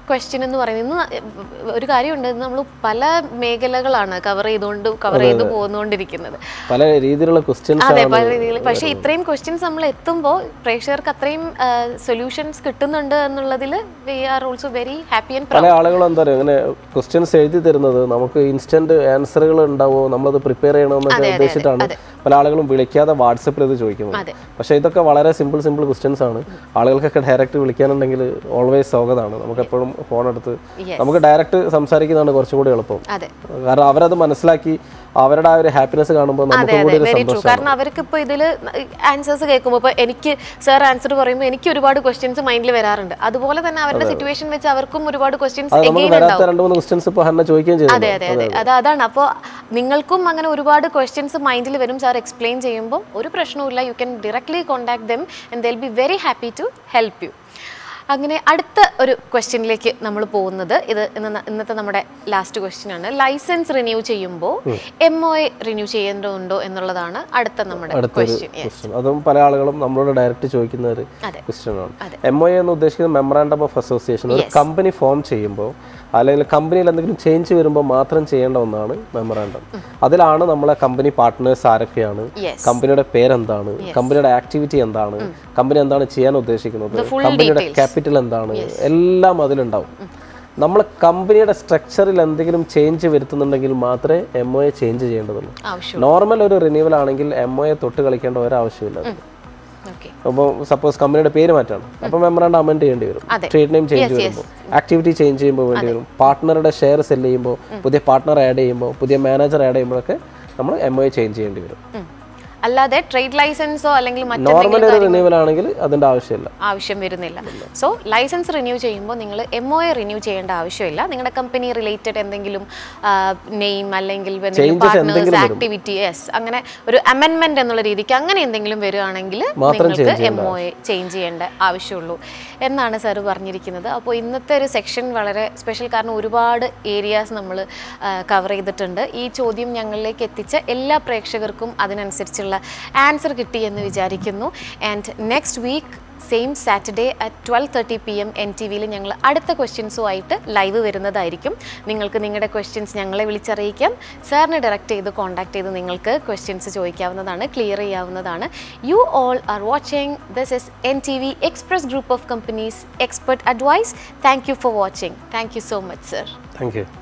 ക്വസ്റ്റ്യൻ എന്ന് പറയുന്നത് ഇന്ന് ഒരു കാര്യമുണ്ട് നമ്മൾ പല മേഖലകളാണ് കവർ ചെയ്തുകൊണ്ട് കവർ ചെയ്ത് പോന്നുകൊണ്ടിരിക്കുന്നത് പല രീതിയിലുള്ള ക്വസ്റ്റ്യൻസ് അതെ പല രീതിയിൽ പക്ഷേ ഇത്രയും ക്വസ്റ്റ്യൻസ് നമ്മൾ എത്തുമ്പോൾ പ്രേക്ഷകർക്ക് അത്രയും സൊല്യൂഷൻസ് കിട്ടുന്നുണ്ട് എന്നുള്ളതിൽ we are also very happy and പല ആളുകളും എന്താ പറയുക ഇങ്ങനെ ക്വസ്റ്റ്യൻസ് എഴുതി തരുന്നത് നമുക്ക് ഇൻസ്റ്റന്റ് ആൻസറുകൾ ഉണ്ടാവോ നമ്മളത് പ്രിപ്പയർ ചെയ്യണമെന്നൊക്കെ ഉദ്ദേശിച്ചിട്ടാണ് പല ആളുകളും വിളിക്കാതെ വാട്സപ്പിൽ ഇത് ചോദിക്കുന്നത് അതെ. പക്ഷേ ഇതൊക്കെ വളരെ സിമ്പിൾ സിമ്പിൾ ക്വസ്റ്റ്യൻസ് ആണ് ആളുകൾക്കൊക്കെ ഡയറക്റ്റ് വിളിക്കാനുണ്ടെങ്കിൽ ഓൾവേസ് സ്വാഗതമാണ് നമുക്ക് എപ്പോഴും ഫോൺ എടുത്ത് Yes. നമുക്ക് ഡയറക്റ്റ് സംസാരിക്കുന്നതാണ് കുറച്ചും കൂടി എളുപ്പം അതെ കാരണം അവരത് മനസ്സിലാക്കി അവരുടെ ആ ഒരു ഹാപ്പിനെസ് കാണുമ്പോൾ അതെ നമുക്ക് അതെ കൂടി ഒരു വെരി ട്രൂ സന്തോഷം കാരണം അവർക്ക് ഇപ്പോൾ ഇതിൽ ആൻസേഴ്സ് കേൾക്കുമ്പോൾ ഇപ്പോൾ എനിക്ക് സാർ ആൻസർ പറയുമ്പോൾ എനിക്ക് ഒരുപാട് ക്വസ്റ്റ്യൻസ് മൈൻഡിൽ വരാറുണ്ട് അതുപോലെ തന്നെ അവരുടെ സിറ്റുവേഷൻ വെച്ച് അവർക്കും ഒരുപാട് ക്വസ്റ്റ്യൻസ് അത് നമുക്ക് എഗെയിൻ വരാത്ത ഉണ്ടാവും രണ്ട് മൂന്ന് ക്വസ്റ്റ്യൻസ് ഇപ്പോൾ ഹന്ന ചോദിക്കുകയും ചെയ്തു അതെ അതെ അതെ അത് അതാണ് അപ്പോൾ നിങ്ങൾക്കും അങ്ങനെ ഒരുപാട് ക്വസ്റ്റ്യൻസ് മൈൻഡിൽ വരും സാർ എക്സ്പ്ലെയിൻ ചെയ്യുമ്പോൾ ഒരു പ്രശ്നവുമില്ല you can directly contact them and they'll be very happy to help you അങ്ങനെ അടുത്ത ഒരു ക്വസ്റ്റ്യനിലേക്ക് നമ്മൾ പോകുന്നത് ഇത് ഇന്ന് ഇന്നത്തെ നമ്മുടെ ലാസ്റ്റ് ക്വസ്റ്റ്യൻ ആണ് ലൈസൻസ് റിന്യൂ ചെയ്യുമ്പോൾ എം ഒ എ റിന്യൂ ചെയ്യേണ്ടതുണ്ടോ എന്നുള്ളതാണ് അടുത്ത നമ്മുടെ അടുത്തൊരു ക്വസ്റ്റ്യൻ ക്വസ്റ്റ്യൻ അതും പല ആളുകളും നമ്മളോട് ഡയറക്റ്റ് ചോദിക്കുന്ന ഒരു അതെ. ക്വസ്റ്റ്യൻ ആണ് എം ഒ എന്ന് ഉദ്ദേശിക്കുന്നത് മെമ്മറാണ്ടം ഓഫ് അസോസിയേഷൻ ഒരു കമ്പനി ഫോം ചെയ്യുമ്പോൾ അല്ലെങ്കിൽ കമ്പനിയിൽ എന്തെങ്കിലും ചേഞ്ച് വരുമ്പോൾ മാത്രം ചെയ്യേണ്ട ഒന്നാണ് മെമ്മറാണ്ടം അതിലാണ് നമ്മളെ കമ്പനി പാർട്ട്നേഴ്സ് ആരൊക്കെയാണ് യെസ് കമ്പനിയുടെ പേരെന്താണ് കമ്പനിയുടെ ആക്ടിവിറ്റി എന്താണ് കമ്പനി എന്താണ് ചെയ്യാൻ ഉദ്ദേശിക്കുന്നത് full കമ്പനിയുടെ ക്യാപിറ്റൽ എന്താണ് എല്ലാം അതിലുണ്ടാവും നമ്മൾ കമ്പനിയുടെ സ്ട്രക്ചറിൽ എന്തെങ്കിലും ചേഞ്ച് വരുത്തുന്നുണ്ടെങ്കിൽ മാത്രമേ എം ഒ എ ചേഞ്ച് ചെയ്യേണ്ടതുള്ളൂ ആവശ്യം നോർമൽ ഒരു റിന്യൂവൽ ആണെങ്കിൽ എം ഒ എ തൊട്ട് കളിക്കേണ്ട ഒരാവശ്യമില്ല ഓക്കെ അപ്പോൾ സപ്പോസ് കമ്പനിയുടെ പേര് മാറ്റാണ് അപ്പോൾ മെമ്മറാണ്ട് അമെൻഡ് ചെയ്യേണ്ടി വരും അതെ. ട്രേഡ് നെയിം ചേഞ്ച് വരുമ്പോൾ ആക്ടിവിറ്റി ചേഞ്ച് ചെയ്യുമ്പോൾ വേണ്ടി വരും പാർട്ട്ണറുടെ ഷെയർ സെല് ചെയ്യുമ്പോൾ പുതിയ പാർട്ട്ണർ ആഡ് ചെയ്യുമ്പോൾ പുതിയ മാനേജർ ആഡ് ചെയ്യുമ്പോഴൊക്കെ നമ്മൾ എം ഒ ചേഞ്ച് ചെയ്യേണ്ടി വരും അല്ലാതെ ട്രേഡ് ലൈസൻസോ അല്ലെങ്കിൽ നോർമൽ മറ്റെന്തെങ്കിലും ഒരു റിന്യൂവൽ ആണെങ്കിൽ അതിന്റെ ആവശ്യമില്ല ആവശ്യം വരുന്നില്ല സോ ലൈസൻസ് റിന്യൂ ചെയ്യുമ്പോൾ നിങ്ങൾ എം ഒ എ റിന്യൂ ചെയ്യേണ്ട ആവശ്യമില്ല നിങ്ങളുടെ കമ്പനി റിലേറ്റഡ് എന്തെങ്കിലും നെയിം അല്ലെങ്കിൽ പാർട്ട്നേഴ്സ് ആക്ടിവിറ്റി യെസ് അങ്ങനെ ഒരു അമെൻമെന്റ് എന്നുള്ള രീതിക്ക് അങ്ങനെ എന്തെങ്കിലും വരികയാണെങ്കിൽ മാത്രം നിങ്ങൾക്ക് എം ഒ എ ചേഞ്ച് ചെയ്യേണ്ട ആവശ്യമുള്ളൂ എന്നാണ് സാർ പറഞ്ഞിരിക്കുന്നത് അപ്പോൾ ഇന്നത്തെ ഒരു സെക്ഷൻ വളരെ സ്പെഷ്യൽ കാരണം ഒരുപാട് ഏരിയാസ് നമ്മൾ കവർ ചെയ്തിട്ടുണ്ട് ഈ ചോദ്യം ഞങ്ങളിലേക്ക് എത്തിച്ച എല്ലാ പ്രേക്ഷകർക്കും അതിനനുസരിച്ചുള്ള ആൻസർ കിട്ടി എന്ന് വിചാരിക്കുന്നു and next week same Saturday at twelve thirty P M N T വിയിൽ ഞങ്ങൾ അടുത്ത ക്വസ്റ്റ്യൻസുമായിട്ട് ലൈവ് വരുന്നതായിരിക്കും നിങ്ങൾക്ക് നിങ്ങളുടെ ക്വസ്റ്റ്യൻസ് ഞങ്ങളെ വിളിച്ചറിയിക്കാം സാറിനെ ഡയറക്റ്റ് ചെയ്ത് കോൺടാക്ട് ചെയ്ത് നിങ്ങൾക്ക് ക്വസ്റ്റ്യൻസ് ചോദിക്കാവുന്നതാണ് ക്ലിയർ ചെയ്യാവുന്നതാണ് you all are watching this is N T V express group of companies expert advice thank you for watching thank you so much sir thank U